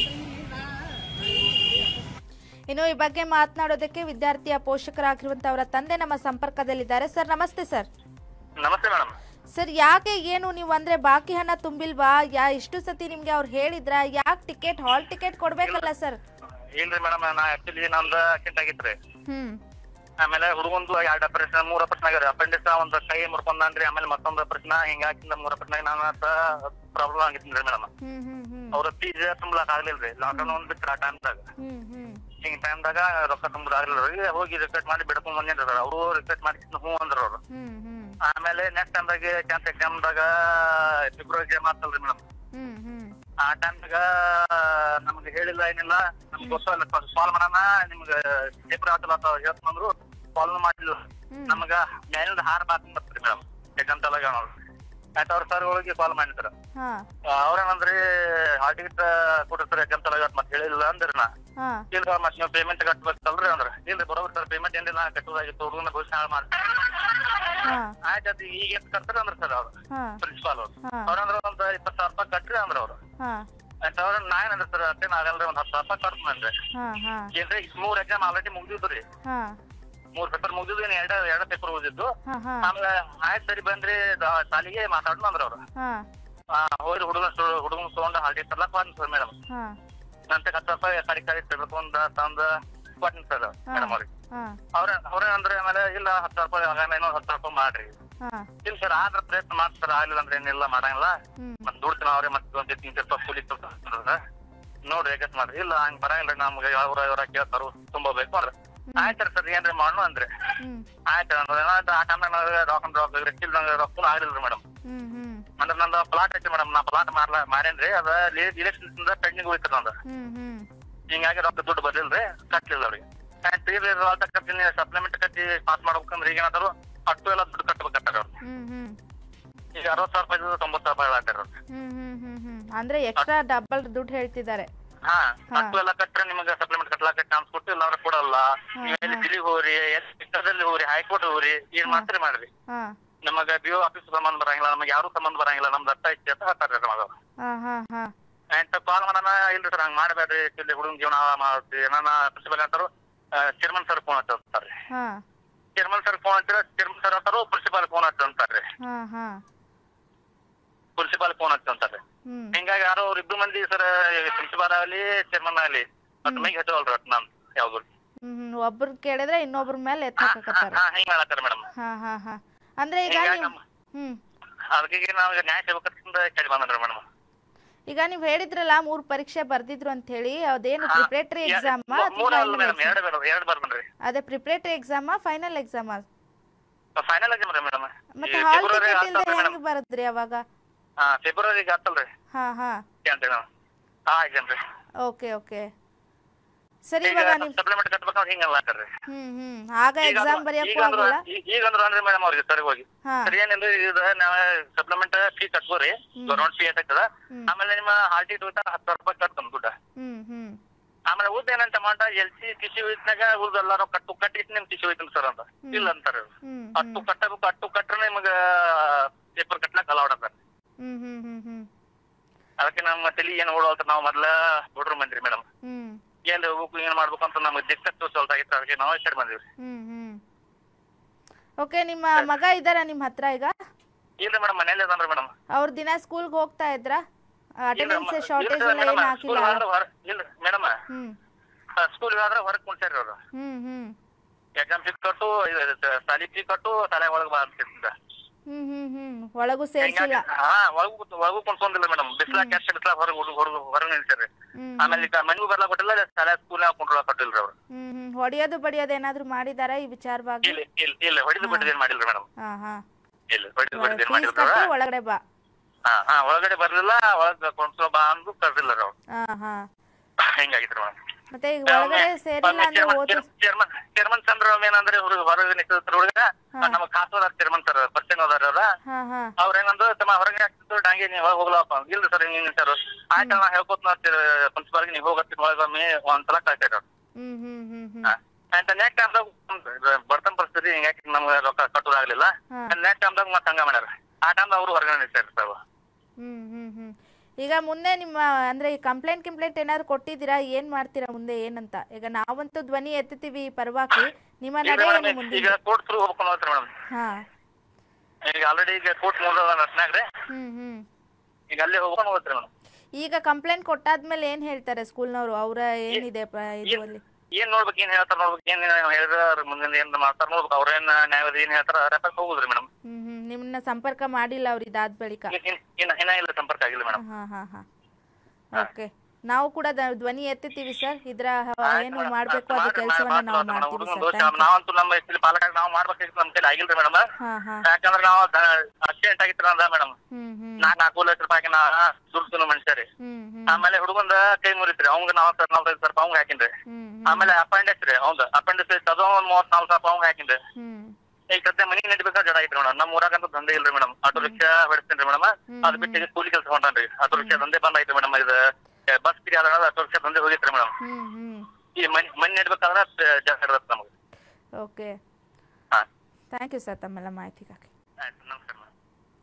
ಇನ್ನು ಈ ಬಗ್ಗೆ ಮಾತನಾಡೋದಕ್ಕೆ ವಿದ್ಯಾರ್ಥಿಯ ಪೋಷಕರಾಗಿರುವಂತಹ ಅವರ ತಂದೆ ನಮ್ಮ ಸಂಪರ್ಕದಲ್ಲಿದ್ದಾರೆ ಸರ್ ನಮಸ್ತೆ ಸರ್ ನಮಸ್ತೆ ಮೇಡಮ್ ಸರ್ ಯಾಕೆ ಏನು ನೀವು ಅಂದ್ರೆ ಬಾಕಿ ಹಣ ತುಂಬಿಲ್ವಾ ಯಾ ಇಷ್ಟು ಸತಿ ನಿಮ್ಗೆ ಅವ್ರು ಹೇಳಿದ್ರ ಯಾಕೆ ಟಿಕೆಟ್ ಹಾಲ್ ಟಿಕೆಟ್ ಕೊಡ್ಬೇಕಲ್ಲ ಸರ್ ಇಲ್ರಿ ಮೇಡಮ್ ನಾ ಆಕ್ಚುಲಿ ನಮ್ದು ಅಕ್ಸಿಡೆಂಟ್ ಆಗಿತ್ರಿ ಹ್ಮ್ ಆಮೇಲೆ ಹುಡುಗಂದು ಎರಡು ಆಪರೇಷನ್ ಮೂರ್ ಆಪರೇಷನ್ ಆಗ್ಯಾರ ಅಪೆಂಡಿಕ್ಸ್ ಒಂದ್ ಕೈ ಮುರ್ಕೊಂಡ್ರಿ ಆಮೇಲೆ ಮತ್ತೊಂದು ಆಪರೇಷನ್ ಹಿಂಗಾಕಿಂದ ಮೂರ್ ಆಪರೇಷನ್ ನಾನು ಪ್ರಾಬ್ಲಮ್ ಆಗಿದ್ರಿ ಮೇಡಮ್ ಹ್ಮ್ ಹ್ಮ್ ಹ್ಮ್ ಅವ್ರ ಫೀಸ್ ತುಂಬಲಾಕ್ ಆಗ್ಲಿಲ್ರಿ ಲಾಕ್ಡೌನ್ ಒಂದ್ ಬಿಟ್ರ ಆ ಟೈಮ್ದಾಗ ಹ್ಮ್ ಹ್ಮ್ ಹಿಂಗ್ ಟೈಮ್ದಾಗ ರೊಕ್ಕ ತುಂಬುದು ಆಗ್ಲಿಲ್ಲ ಹೋಗಿ ರಿಕ್ವೆಸ್ಟ್ ಮಾಡಿ ಬಿಡ್ಕೊಂಡ್ ಬಂದಿನ್ರಿ ಸರ್ ಅವರು ರಿಕ್ವೆಸ್ಟ್ ಮಾಡಿ ಹ್ಞೂ ಅಂದ್ರ ಅವ್ರು ಹ್ಮ್ ಹ್ಮ್ ಆಮೇಲೆ ನೆಕ್ಸ್ಟ್ ಟೈಮ್ದಾಗ ಟೆಂತ್ ಎಕ್ಸಾಮ್ದಾಗ ಫೆಬ್ರವರಿ ಎಕ್ಸಾಮ್ ಆಗ್ತಲ್ರಿ ಮೇಡಮ್ ಹ್ಮ್ ಹ್ಮ್ ಆ ಟೈಮ್ದಾಗ ನಮ್ಗೆ ಹೇಳಿಲ್ಲ ಏನಿಲ್ಲ ನಮ್ಗೆ ಗೊತ್ತಲ್ಲ ಕಾಲ್ ಮಾಡೋಣ ನಿಮ್ಗೆ ಪೇಪರ್ ಆತಲ್ಲ ಅಂತ ಹೇಳ್ತಂದ್ರು ಕಾಲ್ ಮಾಡಿಲ್ಲ ಹ್ಮ್. ನಮಗ ಮೇಲಿಂದ ಹಾರ ಮಾತು ಬರ್ತೀರಿ ಮೇಡಮ್ ಎಕ್ಸಾಮ್ ತಲಾಗ ಆಯ್ತು ಅವ್ರ ಸರ್ ಒಳಗೆ ಕಾಲ್ ಮಾಡಿದ್ರ ಹಾ ಅವ್ರೇನಂದ್ರಿ ಹಾಲ್ ಟಿಕೆಟ್ ಕೊಟ್ಟಿರ್ತಾರೆ ಎಕ್ಸಾಮ್ ತಲಾಗ ಮತ್ತೆ ಹೇಳಿಲ್ಲ ಅಂದ್ರಿ ನಾ ಹಾ ಇಲ್ಲ ಮತ್ತೆ ನೀವು ಪೇಮೆಂಟ್ ಕಟ್ಬೇಕಲ್ರಿ ಅಂದ್ರ ಇಲ್ರಿ ಬರೋಬ್ರಿ ಸರ್ ಪೇಮೆಂಟ್ ಏನಿಲ್ಲ ಕಟ್ಟೋದಾಗಿತ್ತು ಹುಡುಗನ ಭವಿಷ್ಯ ಹಾಳು ಮಾಡಿ ಹಾ ಆಯ್ತು ಅದು ಈಗ ಎಷ್ಟು ಕಟ್ತಾರೆ ಅಂದ್ರ ಸರ್ ಅವ್ರು ಹಾ ಪ್ರಿನ್ಸಿಪಾಲ್ ಅವ್ರು ಹಾ. ಅವ್ರಂದ್ರ ಒಂದ್ ಇಪ್ಪತ್ತು ಸಾವಿರ ರೂಪಾಯಿ ಕಟ್ರಿ ಅಂದ್ರ ಅವ್ರು ಹಾ ಆಯ್ತು ಅವ್ರ ನಾ ಏನಂದ್ರೆ ಸರ್ ಅಷ್ಟೇನ್ ಆಗಲ್ರಿ ಒಂದ್ ಹತ್ತು ಸಾವಿರ ರೂಪಾಯಿ ಕಟ್ಕೊಂಡ್ರಿ ಹಾ ಹಾ ಏನ್ರಿ ಮೂರ್ ಎಕ್ಸಾಮ್ ಆಲ್ರೆಡಿ ಮುಗ್ದಿದ್ರಿ ಹಾ ಮೂರ್ ಪೇಪರ್ ಮುಗ್ದಿದ್ದು ಇನ್ ಎರಡ ಎರಡ ಪೇಪರ್ ಉಳಿದಿದ್ದು ಹಾ ಹಾ ಆಮೇಲೆ ಆಯ್ತು ಸರಿ ಬಂದ್ರಿ ದ- ಸಾಲಿಗೆ ಮಾತಾಡ್ನು ಅಂದ್ರ ಅವ್ರು ಹಾ ಆ, ಹೋಗಿ ಹುಡುಗ ಹುಡುಗನ್ ತಗೊಂಡ್ ಹಾಲ್ಟಿ ತರ್ಲಾಕ್ ಬಂದ್ ಸರ್ ಮೇಡಮ್ ಹಾ ನಂತರ ಹತ್ತು ರೂಪಾಯಿ ಕಡಿ ಕಡಿ ತೆಗೆದುಕೊಂಡ್ ತಂದ ಕೊಟ್ಟಿನಿ ಸರ್ ಮೇಡಮ್ ಅವ್ರಿಗೆ ಹಾ ಅವ್ರ ಅವ್ರ ಅಂದ್ರೆ ಆಮೇಲೆ ಇಲ್ಲ ಹತ್ತು ಸಾವಿರ ರೂಪಾಯಿ ಆಗಾಮ ಇನ್ನೊಂದ್ ಹತ್ತು ರೂಪಾಯಿ ಮಾಡ್ರಿ ಹಾ ಇಲ್ಲ ಸರ್ ಆದ್ರ ಪ್ರಯತ್ನ ಮಾಡ್ತಾರ ಆಗ್ಲಿಲ್ಲ ಅಂದ್ರೆ ಏನಿಲ್ಲ ಮಾಡಂಗಿಲ್ಲ ಹ್ಮ್ ಮತ್ ದುಡ್ತೀನಿ ಅವ್ರೆ ಮತ್ತೆ ಒಂದ್ ತಿಂಗ್ ರೂಪಾಯಿ ಕೂಲಿ ಕೊಡ್ತಾರ ನೋಡ್ರಿ ಯಾಕತ್ ಮಾಡ್ರಿ ಇಲ್ಲ ಹಂಗ್ ಬರಂಗಿಲ್ಲ ನಮ್ಗೆ ಯಾವ ಇವರ ಕೇಳ್ತಾರು ತುಂಬಾ ಬೇಕು ಅಂದ್ರ ಆಯ್ತಾರ ಸರ್ ಏನ್ರಿ ಮಾಡೋಣ ಅಂದ್ರೆ ಹ್ಮ್ ಆಯ್ತು ಅಂದ್ರೆ ಆ ಟೈಮ್ನಾಗ ರೊಕ್ಕ ರೊಕ್ಕ ರೊಕ್ಕ ನಂಗೆ ರೊಕ್ಕನು ಆಗ್ಲಿಲ್ರಿ ಮೇಡಮ್ ಹ್ಮ್ ಹ್ಮ್ ಅಂದ್ರೆ ನಂದು ಪ್ಲಾಟ್ ಐತಿ ಮೇಡಮ್ ನಾ ಪ್ಲಾಟ್ ಮಾರ್ಲ ಮಾರೇನ್ರಿ ಅದ ಇಲೆಕ್ಷನ್ ಪೆಂಡಿಂಗ್ ಹೋಯ್ತು ನಂದು ಹ್ಮ್ ಹ್ಮ್ ಹಿಂಗಾಗಿ ರೊಕ್ಕ ದುಡ್ಡು ಬರ್ಲಿಲ್ರಿ ಕಟ್ಲಿಲ್ಲ ಅವ್ರಿಗೆ ತೀರ್ಲಿ ಕಟ್ತೀನಿ ಸಪ್ಲಿಮೆಂಟ್ ಕಟ್ಟಿ ಪಾಸ್ ಮಾಡ್ಬೇಕಂದ್ರೆ ಈಗ ಏನಾದ್ರು ಅಟ್ಟು ಎಲ್ಲ ದುಡ್ಡು ಕಟ್ಬೇಕಾಗ್ತಾರ ಅವ್ರು ಹ್ಮ್ ಹ್ಮ್ ಈಗ ಅರವತ್ ಸಾವಿರ ರೂಪಾಯಿ ತೊಂಬತ್ ಸಾವಿರ ರೂಪಾಯಿ ಆಗ್ತಾರ ಅವ್ರು ಹ್ಮ್ ಹ್ಮ್ ಹ್ಮ್ ಹ್ಮ್ ಅಂದ್ರೆ ಎಕ್ಸ್ಟ್ರಾ ಡಬಲ್ ದುಡ್ಡು ಹೇಳ್ತಿದ್ದಾರೆ ಹಾ ಅಷ್ಟು ಎಲ್ಲ ಕಟ್ರೆ ನಿಮಗೆ ಸಪ್ಲಿಮೆಂಟ್ ಕಟ್ಲಾಕ ಚಾನ್ಸ್ ಕೊಟ್ಟು ಇಲ್ಲ ಅವ್ರ ಕೊಡಲ್ಲ ನೀವು ಎಲ್ಲಿ ದಿಲ್ಲಿಗೆ ಹೋಗ್ರಿ ಎಲ್ಲಿ ಚಿಕ್ಕದಲ್ಲಿ ಹೋಗ್ರಿ ಹೈಕೋರ್ಟ್ ಹೋಗ್ರಿ ಏನ್ ಮಾಡ್ತೀರಿ ಮಾಡ್ರಿ ಹಾ ನಮಗ ಬಿ ಆಫೀಸ್ ಸಂಬಂಧ ಬರಂಗಿಲ್ಲ ನಮಗೆ ಯಾರು ಸಂಬಂಧ ಬರಂಗಿಲ್ಲ ನಮ್ದು ಅರ್ಥ ಐತಿ ಅಂತ ಹೇಳ್ತಾರೆ ನಮಗ ಹಾ ಹಾ ಹಾ ಅಂತ ಕಾಲ್ ಮಾಡೋಣ ಇಲ್ರಿ ಸರ್ ಹಂಗ್ ಮಾಡಬೇಡ್ರಿ ಇಲ್ಲಿ ಹುಡುಗನ ಜೀವನ ಮಾಡ್ತೀವಿ ನನ್ನ ಪ್ರಿನ್ಸಿಪಲ್ ಅಂತಾರು ಚೇರ್ಮನ್ ಸರ್ ಫೋನ್ ಹಚ್ಚ ಅಂತಾರೆ ಹಾ ಚೇರ್ಮನ್ ಸರ್ ಫೋನ್ ಹಚ್ಚಿರ ಚೇರ್ಮನ್ ಸರ್ ಅಂತಾರು ಪ್ರಿನ್ಸಿಪಾಲ್ ಫೋನ್ ಹಚ್ಚ ಅಂತಾರೆ ಹಾ ಹಾ ಪ್ರಿನ್ಸಿಪಾಲ್ ಫೋನ್ ಹಚ್ಚ ಅಂತಾರೆ ಹ್ಮ್ ಹಿಂಗಾಗಿ ಯಾರೋ ಅವ್ರ ಇಬ್ರು ಮಂದಿ ಸರ್ ಪ್ರಿನ್ಸಿಪಾಲ್ ಆಗಲಿ ಚೇರ್ಮನ್ ಆಗಲಿ ಮತ್ ಮೈಗೆ ಹಚ್ಚವಲ್ರಿ ಒಟ್ ನಾನ್ ಯಾವ್ದು ಹ್ಮ್ ಹ್ಮ್ ಒಬ್ರು ಕೇಳಿದ್ರೆ ಇನ್ನೊಬ್ರ ಮೇಲೆ ಎತ್ತಾಕತ್ತಾರ ಹಾ ಹಿಂಗ್ ಮಾಡತ್ತಾರ ಮೇಡಮ್ ಹಾ ಹಾ ಹಾ ಅಂದ್ರೆ ಈಗ ಹಿಂಗಾಗಿ ನೀವು ನಮ್ಮ ಹ್ಮ್ ಅದಕ್ಕೆ ನಾವು ಈಗ ನ್ಯಾಯ ಸೇವಕರಿಂದ ಕೇಳಿ ಬಂದ್ರಿ ಮೇಡಮ್ ಈಗ ನೀವ್ ಹೇಳಿದ್ರಲ್ಲ ಮೂರ್ ಪರೀಕ್ಷೆ ಬರ್ದಿದ್ರು ಅಂತ ಹೇಳಿ ಅದೇನು ಪ್ರಿಪರೇಟರಿ ಎಕ್ಸಾಮ್ ಮೂರ ಅಲ್ಲ ಮೇಡಮ್ ಎರಡು ಬೇಡ ಎರಡು ಬರ್ಬನ್ರಿ ಅದೇ ಪ್ರಿಪರೇಟರಿ ಎಕ್ಸಾಮಾ ಫೈನಲ್ ಎಕ್ಸಾಮಾ ಫೈನಲ್ ಎಕ್ಸಾಮ್ ರೀ ಮೇಡಮ್ ಮತ್ತೆ ಹಾಲ್ ಫೆಬ್ರವರಿ ಟಿಕೆಟ್ ಇಲ್ದೆ ಆಗ್ತಲ್ರಿ ಮೇಡಮ್ ಹೆಂಗ್ ಬರದ್ರಿ ಅವಾಗ ಹಾ ಫೆಬ್ರವರಿಗೆ ಆಗ್ತಲ್ರಿ ಹಾ ಹಾ ಅಂತೇಳಿ ಹಾ ಎಕ್ಸಾಮ್ ರೀ ಓಕೆ ಓಕೆ ಸರಿ ಈಗ ಇವಾಗ ನಿಮ್ ಸಪ್ಲಿಮೆಂಟ್ ಕಟ್ಬೇಕಂದ್ರೆ ಹಿಂಗಲ್ಲ ಹಾಕ್ರಿ ಹ್ಮ್ ಹ್ಮ್ ಆಗ ಎಕ್ಸಾಮ್ ಬರೆಯಕ್ಕೂ ಈಗಂದ್ರು ಆಗಿಲ್ಲ ಈಗಂದ್ರು ಅಂದ್ರೆ ಮೇಡಮ್ ಅವ್ರಿಗೆ ಸರಿ ಹೋಗಿ ಹಾ ಸರಿ ಏನಿಲ್ಲ ಇದು ನಾವ್ ಸಪ್ಲಿಮೆಂಟ್ ಫೀ ಕಟ್ಕೋರಿ ಗೌರ್ಮೆಂಟ್ ಫೀ ಎಷ್ಟಾಗ್ತದ ಹ್ಮ್. ಆಮೇಲೆ ನಿಮ್ಮ ಹಾಲ್ ಟಿಕೆಟ್ ಹೋಗ್ತಾ ಹತ್ತು ಸಾವಿರ ರೂಪಾಯಿ ಕಟ್ತಮ್ ದುಡ್ಡ ಹ್ಮ್ ಹ್ಮ್ ಆಮೇಲೆ ಉಳ್ದ ಏನಂತ ಅಮೌಂಟ್ ಎಲ್ ಸಿ ಕಿಸಿ ಹೋಯ್ತಾಗ ಉಳ್ದೆಲ್ಲಾರು ಕಟ್ಟು ಕಟ್ಟಿ ನಿಮ್ ಕಿಸಿ ಹೋಯ್ತೀನಿ ಸರ್ ಅಂತ ಇಲ್ಲ ಅಂತಾರೆ ಹ್ಮ್ ಅಟ್ಟು ಕಟ್ಟಬೇಕು ಅಟ್ಟು ಕಟ್ರೆ ನಿಮಗ ಪೇಪರ್ ಕಟ್ಲಕ್ ಅಲೌಡ್ ಅದ ಹ್ಮ್ ಹ್ಮ್ ಹ್ಮ್ ಹ್ಮ್ ಅದಕ್ಕೆ ನಮ್ಮ ತಲಿ ಏನ್ ಓಡೋಲ್ತ ನಾವು ಮೊದ್ಲ ಹುಡ್ರು ಬಂದ್ರಿ ಮೇಡಮ್ ಹ್ಮ್ ಎಲ್ಲಿ ಹೋಗ್ಬೇಕು ಏನ್ ಮಾಡ್ಬೇಕು ಅಂತ ನಮ್ಗೆ ದಿಕ್ಕತ್ತು ಸ್ವಲ್ಪ ಆಗಿತ್ತು ಅದಕ್ಕೆ ನಾವು ಈ ಸೈಡ್ ಬಂದಿವಿ ಹ್ಮ್ ಹ್ಮ್ ಓಕೆ ನಿಮ್ಮ ಮಗ ಇದ್ದಾರ ನಿಮ್ಮ ಹತ್ರ ಈಗ ಇಲ್ರಿ ಮೇಡಮ್ ಮನೇಲಿ ಅದಾನ್ರಿ ಮೇಡಮ್ ಅವ್ರ ದಿನ ಸ್ಕೂಲ್ಗೆ ಹೋಗ್ತಾ ಇದ್ರಾ ಅಟೆಂಡೆನ್ಸ್ ಶಾರ್ಟೇಜ್ ಎಲ್ಲ ಏನು ಸ್ಕೂಲ್ ಹಾಕಿಲ್ಲ ಇಲ್ರಿ ಮೇಡಮ್ ಹ್ಮ್ ಸ್ಕೂಲ್ ಆದ್ರೆ ಹೊರಗ್ ಕುಂತಾರ್ರಿ ಅವ್ರು ಹ್ಮ್ ಹ್ಮ್ ಎಕ್ಸಾಮ್ ಫೀಸ್ ಕಟ್ಟು ಇದು ಸಾಲಿ ಫೀ ಕಟ್ಟು ಶಾಲೆ ಒಳಗ್ ಬಾ ಅಂತಿದ್ದ ಹ್ಮ್ ಹ್ಮ್ ಹ್ಮ್ ಒಳಗೂ ಸೇರ್ಸಿಲ್ಲ ಹಾ ಒಳಗೂ ಕೂತ್- ಒಳಗೂ ಕುಂತ್ಕೊಂಡಿಲ್ಲ ಮೇಡಮ್ ಬಿಸ್ಲಾಕ್ ಎಷ್ಟು ಬಿಸ್ಲಾಕ್ ಹೊರಗ್ ಹುಡುಗ ಹೊರಗ್ ಹೊರಗ್ ನಿಲ್ಸಾರ್ರಿ ಹ್ಮ್ ಆಮೇಲೆ ಈಗ ಮನೆಗೂ ಬರ್ಲಾಕ್ ಕೊಟ್ಟಿಲ್ಲ ಶಾಲೆ ಸ್ಕೂಲ್ನಾಗ ಕುಂಟ್ರೊಳಗ್ ಕೊಟ್ಟಿಲ್ರಿ ಅವ್ರು ಹ್ಮ್ ಹ್ಮ್ ಹೊಡಿಯೋದು ಬಡಿಯೋದು ಏನಾದ್ರು ಮಾಡಿದಾರಾ ಈ ವಿಚಾರವಾಗಿ ಇಲ್ಲ ಇಲ್ಲ ಇಲ್ಲ ಹೊಡಿದು ಬಿಟ್ಟಿದ್ ಏನ್ ಮಾಡಿಲ್ರಿ ಮೇಡಮ್ ಹಾ ಹಾ ಇಲ್ಲ ಹೊಡಿದು ಬಿಟ್ಟಿದ್ ಏನ್ ಫೀಸ್ ಮಾಡಿಲ್ರಿ ಕಟ್ಟಿ ಅವ್ರು. ಒಳಗಡೆ ಬಾ ಹಾ ಹಾ ಒಳಗಡೆ ಬರ್ಲಿಲ್ಲ ಒಳಗ್ ಕೊಂಡ್ಸೋ ಬಾ ಅಂದು ಕರ್ದಿಲ್ಲ ಅವ್ರು ಹಾ ಹಾ ಹಿಂಗಾಗಿತ್ರಿ ಮೇಡಮ್ ಮತ್ತೆ ಈಗ ಒಳಗಡೆ ಸೇರಿಲ್ಲ ಅಂದ್ರೆ ಓದು ಚೇರ್ಮನ್ ಚೇರ್ಮನ್ ಚಂದ್ರ ಏನಂದ್ರೆ ಹುಡುಗ ಹೊರಗೆ ನಿಂತಿದ್ರು ಹುಡುಗ ನಮಗ್ ಖಾಸ್ ಹೋದಾರ ಚೇರ್ಮನ್ ಸರ್ ಪರಿಚಯ ಹೋದಾರ ಅವ್ರ ಹಾ ಹಾ ಅವ್ರ ಏನಂದ್ರು ತಮ್ಮ ಹೊರಗೆ ಹಾಕ್ತಿದ್ರು ಡಾಂಗೆ ನೀವು ಒಳಗೆ ಹೋಗ್ಲಪ್ಪ ಇಲ್ರಿ ಸರ್ ಹಿಂಗ ನಿಂತಾರು ಆಯ್ತು ನಾ ಹೇಳ್ಕೊತ್ ಪ್ರಿನ್ಸಿಪಾಲ್ಗೆ ನೀವು ಹೋಗತ್ತೀನಿ ಒಳಗೆ ಒಮ್ಮೆ ಒಂದ್ಸಲ ಕಳ್ಸಿರ ಹ್ಮ್ ಹ್ಮ್ ಹ್ಮ್ ಹ್ಮ್ ಆಯ್ತು ನೆಕ್ಸ್ಟ್ ಟೈಮ್ದಾಗ ಬರ್ತನ ಪರಿಸ್ಥಿತಿ ಹಿಂಗಾಗಿ ನಮ್ಗೆ ರೊಕ್ಕ ಕಟ್ಟೋದಾಗ್ಲಿಲ್ಲ ಹಾ. ನೆಕ್ಸ್ಟ್ ಟೈಮ್ದಾಗ ಮತ್ತೆ ಹಂಗ ಮಾಡ್ಯಾರ ಆ ಟೈಮ್ದಾಗ ಅವ್ರು ಹೊರಗಡೆ ನಿಂತಾರ ಸರ್ ಹ್ಮ್ ಹ್ಮ್ ಹ್ಮ್ ಈಗ ಮುಂದೆ ನಿಮ್ಮ ಅಂದ್ರೆ ಈ ಕಂಪ್ಲೇಂಟ್ ಕಂಪ್ಲೇಂಟ್ ಏನಾದ್ರು ಕೊಟ್ಟಿದ್ದೀರಾ ಏನ್ ಮಾಡ್ತೀರಾ ಮುಂದೆ ಏನಂತ ಈಗ ನಾವಂತೂ ಧ್ವನಿ ಎತ್ತುತ್ತೀವಿ ಈ ಪರವಾಗಿ ನಿಮ್ಮ ನಡೆ ಏನು ಮುಂದೆ ಈಗ ಕೋರ್ಟ್ ಥ್ರೂ ಹೋಗ್ಕೊಂಡು ಹೋಗ್ತೀರಿ ಮೇಡಮ್ ಹಾ ಈಗ ಆಲ್ರೆಡಿ ಈಗ ಕೋರ್ಟ್ ಮುಗಿದ ರಚನಾಗ್ರಿ ಹ್ಮ್ ಹ್ಮ್ ಈಗ ಅಲ್ಲೇ ಹೋಗ್ಕೊಂಡು ಹೋಗ್ತೀರಿ ಮೇಡಮ್ ಈಗ ಕಂಪ್ಲೇಂಟ್ ಕೊಟ್ಟಾದ್ಮೇಲೆ ಏನ್ ಹೇಳ್ತಾರೆ ಸ್ಕೂಲ್ನವರು ಅವರ ಏನಿದೆ ಪ್ರ- ಇದು ಅಲ್ಲಿ ಏನ್ ನೋಡ್ಬೇಕು ಏನ್ ಹೇಳ್ತಾರ ನೋಡ್ಬೇಕು ಏನ್ ಹೇಳಿದ್ರ ಮುಂದಿನ ಏನ್ ಮಾಡ್ತಾರ ನೋಡ್ಬೇಕು ಅವ್ರೇನ್ ನ್ಯಾಯವಾದಿ ಏನ್ ಹೇಳ್ತಾರ ರೆಫರ್ ಹೋಗುದ್ರಿ ಮೇಡಮ್ ಹ್ಮ್ ಹ್ಮ್ ನಿಮ್ಮನ್ನ ಸಂಪರ್ಕ ಮಾಡಿಲ್ಲ ಅವ್ರು ಇದಾದ ಬಳಿಕ ಇನ್ನ ಇನ್ನ ಇಲ್ಲ ಸಂಪರ್ಕ ಆಗಿಲ್ಲ ಮೇಡಮ್ ಹಾ ಹಾ ಹಾ ಓಕೆ ನಾವು ಕೂಡ ದ- ಧ್ವನಿ ಎತ್ತುತ್ತೀವಿ ಸರ್ ಇದ್ರ ಹ- ಏನು ಮಾಡ್ಬೇಕು ಅದ ಕೆಲಸವನ್ನ ನಾವು ಮಾಡ್ತೀವಿ ಸರ್ ಥ್ಯಾಂಕ್ ಯು ನಾವಂತೂ ನಮ್ಮ ಇಲ್ಲಿ ಪಾಲಕ ನಾವು ಮಾಡ್ಬೇಕಾಗಿತ್ತು ನಮ್ ಕೈಲಿ ಆಗಿಲ್ರಿ ಮೇಡಮ್ ಹಾ ಹಾ ಯಾಕಂದ್ರೆ ನಾವು ಆಕ್ಸಿಡೆಂಟ್ ಆಗಿತ್ತು ಅಂದ ಮೇಡಮ್ ಹ್ಮ್ ಹ್ಮ್ ನಾಕ್ ನಾಲ್ಕು ಲಕ್ಷ ರೂಪಾಯಿ ನಾ ದುಡ್ಡು ಮನುಷ್ಯರಿ ಹ್ಮ್ ಹ್ಮ್ ಆಮೇಲೆ ಹುಡುಗಂದ ಕೈ ಮುರಿತ್ರಿ ಅವಂಗ ನಾವ್ ಸರ್ ನಲ್ವತ್ತೈದು ಸಾವಿರ ಅವಂಗ ಹಾಕಿನ್ರಿ ಹ್ಮ್ ಆಮೇಲೆ ಅಪೆಂಡಿಕ್ಸ್ ರೀ ಅವಂಗ ಅಪೆಂಡಿಕ್ಸ್ ಅದು ಒಂದ್ ಮೂವತ್ ನಾಲ್ಕು ಸಾವಿರ ಅವಂಗ ಹಾಕಿನ್ರಿ ಹ್ಮ್ ಈಗ ಸದ್ಯ ಮನಿ ನಡಿಬೇಕಾ ಜಡ ಐತ್ರಿ ಮೇಡಮ್ ನಮ್ಮ ಊರಾಗಂತೂ ದಂಧೆ ಇಲ್ರಿ ಮೇಡಮ್ ಆಟೋ ರಿಕ್ಷಾ ಹೊಡಿಸ್ತೀನಿ ಮೇಡಮ್ ಅದ್ ಬಿಟ್ಟು ಈಗ ಕೂಲಿ ಕೆಲಸ ಹೊಂಟಾನ್ರಿ ಆಟೋ ರಿಕ್ಷಾ ದಂಧೆ ಬಂದ್ ಐತ್ರಿ ಮೇಡಮ್ ಇದು ಬಸ್ ಫ್ರೀ ಆದ ಆಟೋ ರಿಕ್ಷಾ ದಂಧೆ ಹೋಗಿತ್ರಿ ಮೇಡಮ್ ಹ್ಮ್ ಹ್ಮ್ ಈ ಮನಿ ಮನಿ ನಡ್ಬೇಕಾದ್ರೆ ಜಾಸ್ತಿ ಇರತ್ತೆ ನಮಗೆ ಓಕೆ ಹಾ ಥ್ಯಾಂಕ್ ಯು ಸರ್ ತಮ್ಮೆಲ್ಲ ಮಾಹಿತಿಗಾಗಿ ಆಯ್ತು ನಮಸ್ಕಾರ ಮೇಡಮ್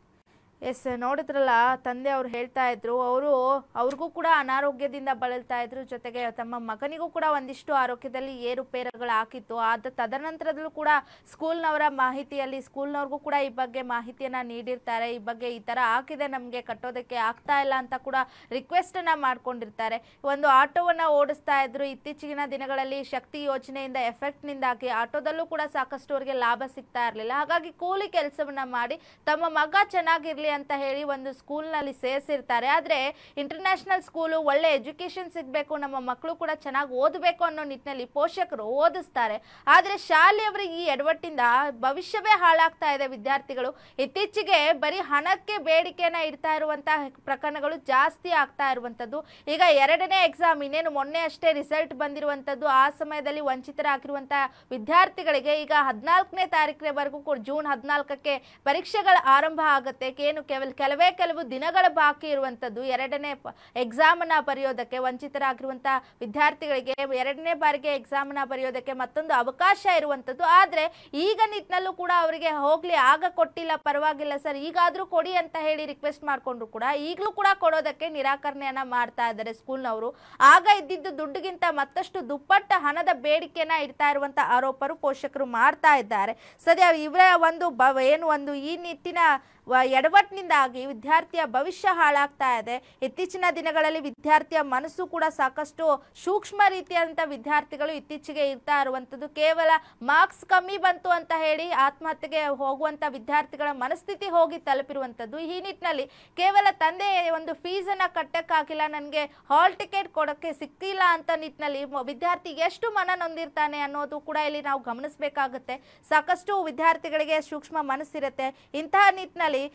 ಎಸ್ ನೋಡಿದ್ರಲ್ಲ ತಂದೆ ಅವ್ರು ಹೇಳ್ತಾ ಇದ್ರು ಅವರು ಅವ್ರಿಗೂ ಕೂಡ ಅನಾರೋಗ್ಯದಿಂದ ಬಳಲ್ತಾ ಇದ್ರು ಜೊತೆಗೆ ತಮ್ಮ ಮಗನಿಗೂ ಕೂಡ ಒಂದಿಷ್ಟು ಆರೋಗ್ಯದಲ್ಲಿ ಏರುಪೇರುಗಳು ಹಾಕಿತ್ತು ಆದ ತದನಂತರದಲ್ಲೂ ಕೂಡ ಸ್ಕೂಲ್ನವರ ಮಾಹಿತಿಯಲ್ಲಿ ಸ್ಕೂಲ್ನವ್ರಿಗೂ ಕೂಡ ಈ ಬಗ್ಗೆ ಮಾಹಿತಿಯನ್ನ ನೀಡಿರ್ತಾರೆ ಈ ಬಗ್ಗೆ ಈ ತರ ಆಗಿದೆ ನಮಗೆ ಕಟ್ಟೋದಕ್ಕೆ ಆಗ್ತಾ ಇಲ್ಲ ಅಂತ ಕೂಡ ರಿಕ್ವೆಸ್ಟ್ ಅನ್ನ ಮಾಡ್ಕೊಂಡಿರ್ತಾರೆ ಒಂದು ಆಟೋವನ್ನ ಓಡಿಸ್ತಾ ಇದ್ರು ಇತ್ತೀಚಿನ ದಿನಗಳಲ್ಲಿ ಶಕ್ತಿ ಯೋಜನೆಯಿಂದ ಎಫೆಕ್ಟ್ ನಿಂದಾಗಿ ಆಟೋದಲ್ಲೂ ಕೂಡ ಸಾಕಷ್ಟು ಅವರಿಗೆ ಲಾಭ ಸಿಗ್ತಾ ಇರಲಿಲ್ಲ ಹಾಗಾಗಿ ಕೂಲಿ ಕೆಲಸವನ್ನ ಮಾಡಿ ತಮ್ಮ ಮಗ ಚೆನ್ನಾಗಿರ್ಲಿ ಅಂತ ಹೇಳಿ ಒಂದು ಸ್ಕೂಲ್ನಲ್ಲಿ ಸೇರಿಸಿರ್ತಾರೆ ಆದ್ರೆ ಇಂಟರ್ನ್ಯಾಷನಲ್ ಸ್ಕೂಲು ಒಳ್ಳೆ ಎಜುಕೇಶನ್ ಸಿಗಬೇಕು ನಮ್ಮ ಮಕ್ಕಳು ಕೂಡ ಚೆನ್ನಾಗಿ ಓದಬೇಕು ಅನ್ನೋ ನಿಟ್ಟಿನಲ್ಲಿ ಪೋಷಕರು ಓದಿಸ್ತಾರೆ ಆದ್ರೆ ಶಾಲೆಯವರ ಈ ಎಡವಟ್ಟಿಂದ ಭವಿಷ್ಯವೇ ಹಾಳಾಗ್ತಾ ಇದೆ ವಿದ್ಯಾರ್ಥಿಗಳು ಇತ್ತೀಚೆಗೆ ಬರೀ ಹಣಕ್ಕೆ ಬೇಡಿಕೆಯನ್ನ ಇಡ್ತಾ ಇರುವಂತಹ ಪ್ರಕರಣಗಳು ಜಾಸ್ತಿ ಆಗ್ತಾ ಇರುವಂತದ್ದು ಈಗ ಎರಡನೇ ಎಕ್ಸಾಮ್ ಇನ್ನೇನು ಮೊನ್ನೆ ಅಷ್ಟೇ ರಿಸಲ್ಟ್ ಬಂದಿರುವಂತದ್ದು ಆ ಸಮಯದಲ್ಲಿ ವಂಚಿತರಾಗಿರುವಂತಹ ವಿದ್ಯಾರ್ಥಿಗಳಿಗೆ ಈಗ ಹದಿನಾಲ್ಕನೇ ತಾರೀಕಿನವರೆಗೂ ಕೂಡ ಜೂನ್ ಹದಿನಾಲ್ಕಕ್ಕೆ ಪರೀಕ್ಷೆಗಳ ಆರಂಭ ಆಗುತ್ತೆ ಏನು ಕೇವಲ ಕೆಲವೇ ಕೆಲವು ದಿನಗಳ ಬಾಕಿ ಇರುವಂತದ್ದು ಎರಡನೇ ಎಕ್ಸಾಮ್ ಅನ್ನ ಬರೆಯೋದಕ್ಕೆ ವಂಚಿತರಾಗಿರುವಂತಹ ವಿದ್ಯಾರ್ಥಿಗಳಿಗೆ ಎರಡನೇ ಬಾರಿಗೆ ಎಕ್ಸಾಮ್ ನ ಬರೆಯೋದಕ್ಕೆ ಮತ್ತೊಂದು ಅವಕಾಶ ಇರುವಂತದ್ದು ಆದ್ರೆ ಈಗ ನಿಟ್ಟಿನಲ್ಲೂ ಕೂಡ ಅವರಿಗೆ ಹೋಗ್ಲಿ ಆಗ ಕೊಟ್ಟಿಲ್ಲ ಪರವಾಗಿಲ್ಲ ಸರ್ ಈಗಾದ್ರೂ ಕೊಡಿ ಅಂತ ಹೇಳಿ ರಿಕ್ವೆಸ್ಟ್ ಮಾಡ್ಕೊಂಡ್ರು ಕೂಡ ಈಗಲೂ ಕೂಡ ಕೊಡೋದಕ್ಕೆ ನಿರಾಕರಣೆಯನ್ನ ಮಾಡ್ತಾ ಇದ್ದಾರೆ ಸ್ಕೂಲ್ನವರು ಆಗ ಇದ್ದಿದ್ದು ದುಡ್ಡಿಗಿಂತ ಮತ್ತಷ್ಟು ದುಪ್ಪಟ್ಟ ಹಣದ ಬೇಡಿಕೆನ ಇಡ್ತಾ ಇರುವಂತ ಆರೋಪರು ಪೋಷಕರು ಮಾಡ್ತಾ ಇದ್ದಾರೆ ಸದ್ಯ ಇವರ ಒಂದು ಬ ಏನು ಒಂದು ಈ ನಿಟ್ಟಿನ ವ- ಎಡವಟ್ಟಿನಿಂದಾಗಿ ವಿದ್ಯಾರ್ಥಿಯ ಭವಿಷ್ಯ ಹಾಳಾಗ್ತಾ ಇದೆ ಇತ್ತೀಚಿನ ದಿನಗಳಲ್ಲಿ ವಿದ್ಯಾರ್ಥಿಯ ಮನಸ್ಸು ಕೂಡ ಸಾಕಷ್ಟು ಸೂಕ್ಷ್ಮ ರೀತಿಯಾದಂಥ ವಿದ್ಯಾರ್ಥಿಗಳು ಇತ್ತೀಚೆಗೆ ಇರ್ತಾ ಇರುವಂಥದ್ದು ಕೇವಲ ಮಾರ್ಕ್ಸ್ ಕಮ್ಮಿ ಬಂತು ಅಂತ ಹೇಳಿ ಆತ್ಮಹತ್ಯೆಗೆ ಹೋಗುವಂಥ ವಿದ್ಯಾರ್ಥಿಗಳ ಮನಸ್ಥಿತಿ ಹೋಗಿ ತಲುಪಿರುವಂಥದ್ದು ಈ ನಿಟ್ಟಿನಲ್ಲಿ ಕೇವಲ ತಂದೆ ಒಂದು ಫೀಸನ್ನು ಕಟ್ಟಕ್ಕಾಗಿಲ್ಲ ನನಗೆ ಹಾಲ್ ಟಿಕೆಟ್ ಕೊಡೋಕ್ಕೆ ಸಿಕ್ಕಿಲ್ಲ ಅಂತ ನಿಟ್ಟಿನಲ್ಲಿ ಮ- ವಿದ್ಯಾರ್ಥಿ ಎಷ್ಟು ಮನ ನೊಂದಿರ್ತಾನೆ ಅನ್ನೋದು ಕೂಡ ಇಲ್ಲಿ ನಾವು ಗಮನಿಸಬೇಕಾಗುತ್ತೆ ಸಾಕಷ್ಟು ವಿದ್ಯಾರ್ಥಿಗಳಿಗೆ ಸೂಕ್ಷ್ಮ ಮನಸ್ಸಿರುತ್ತೆ ಇಂತಹ ನಿಟ್ಟಿನಲ್ಲಿ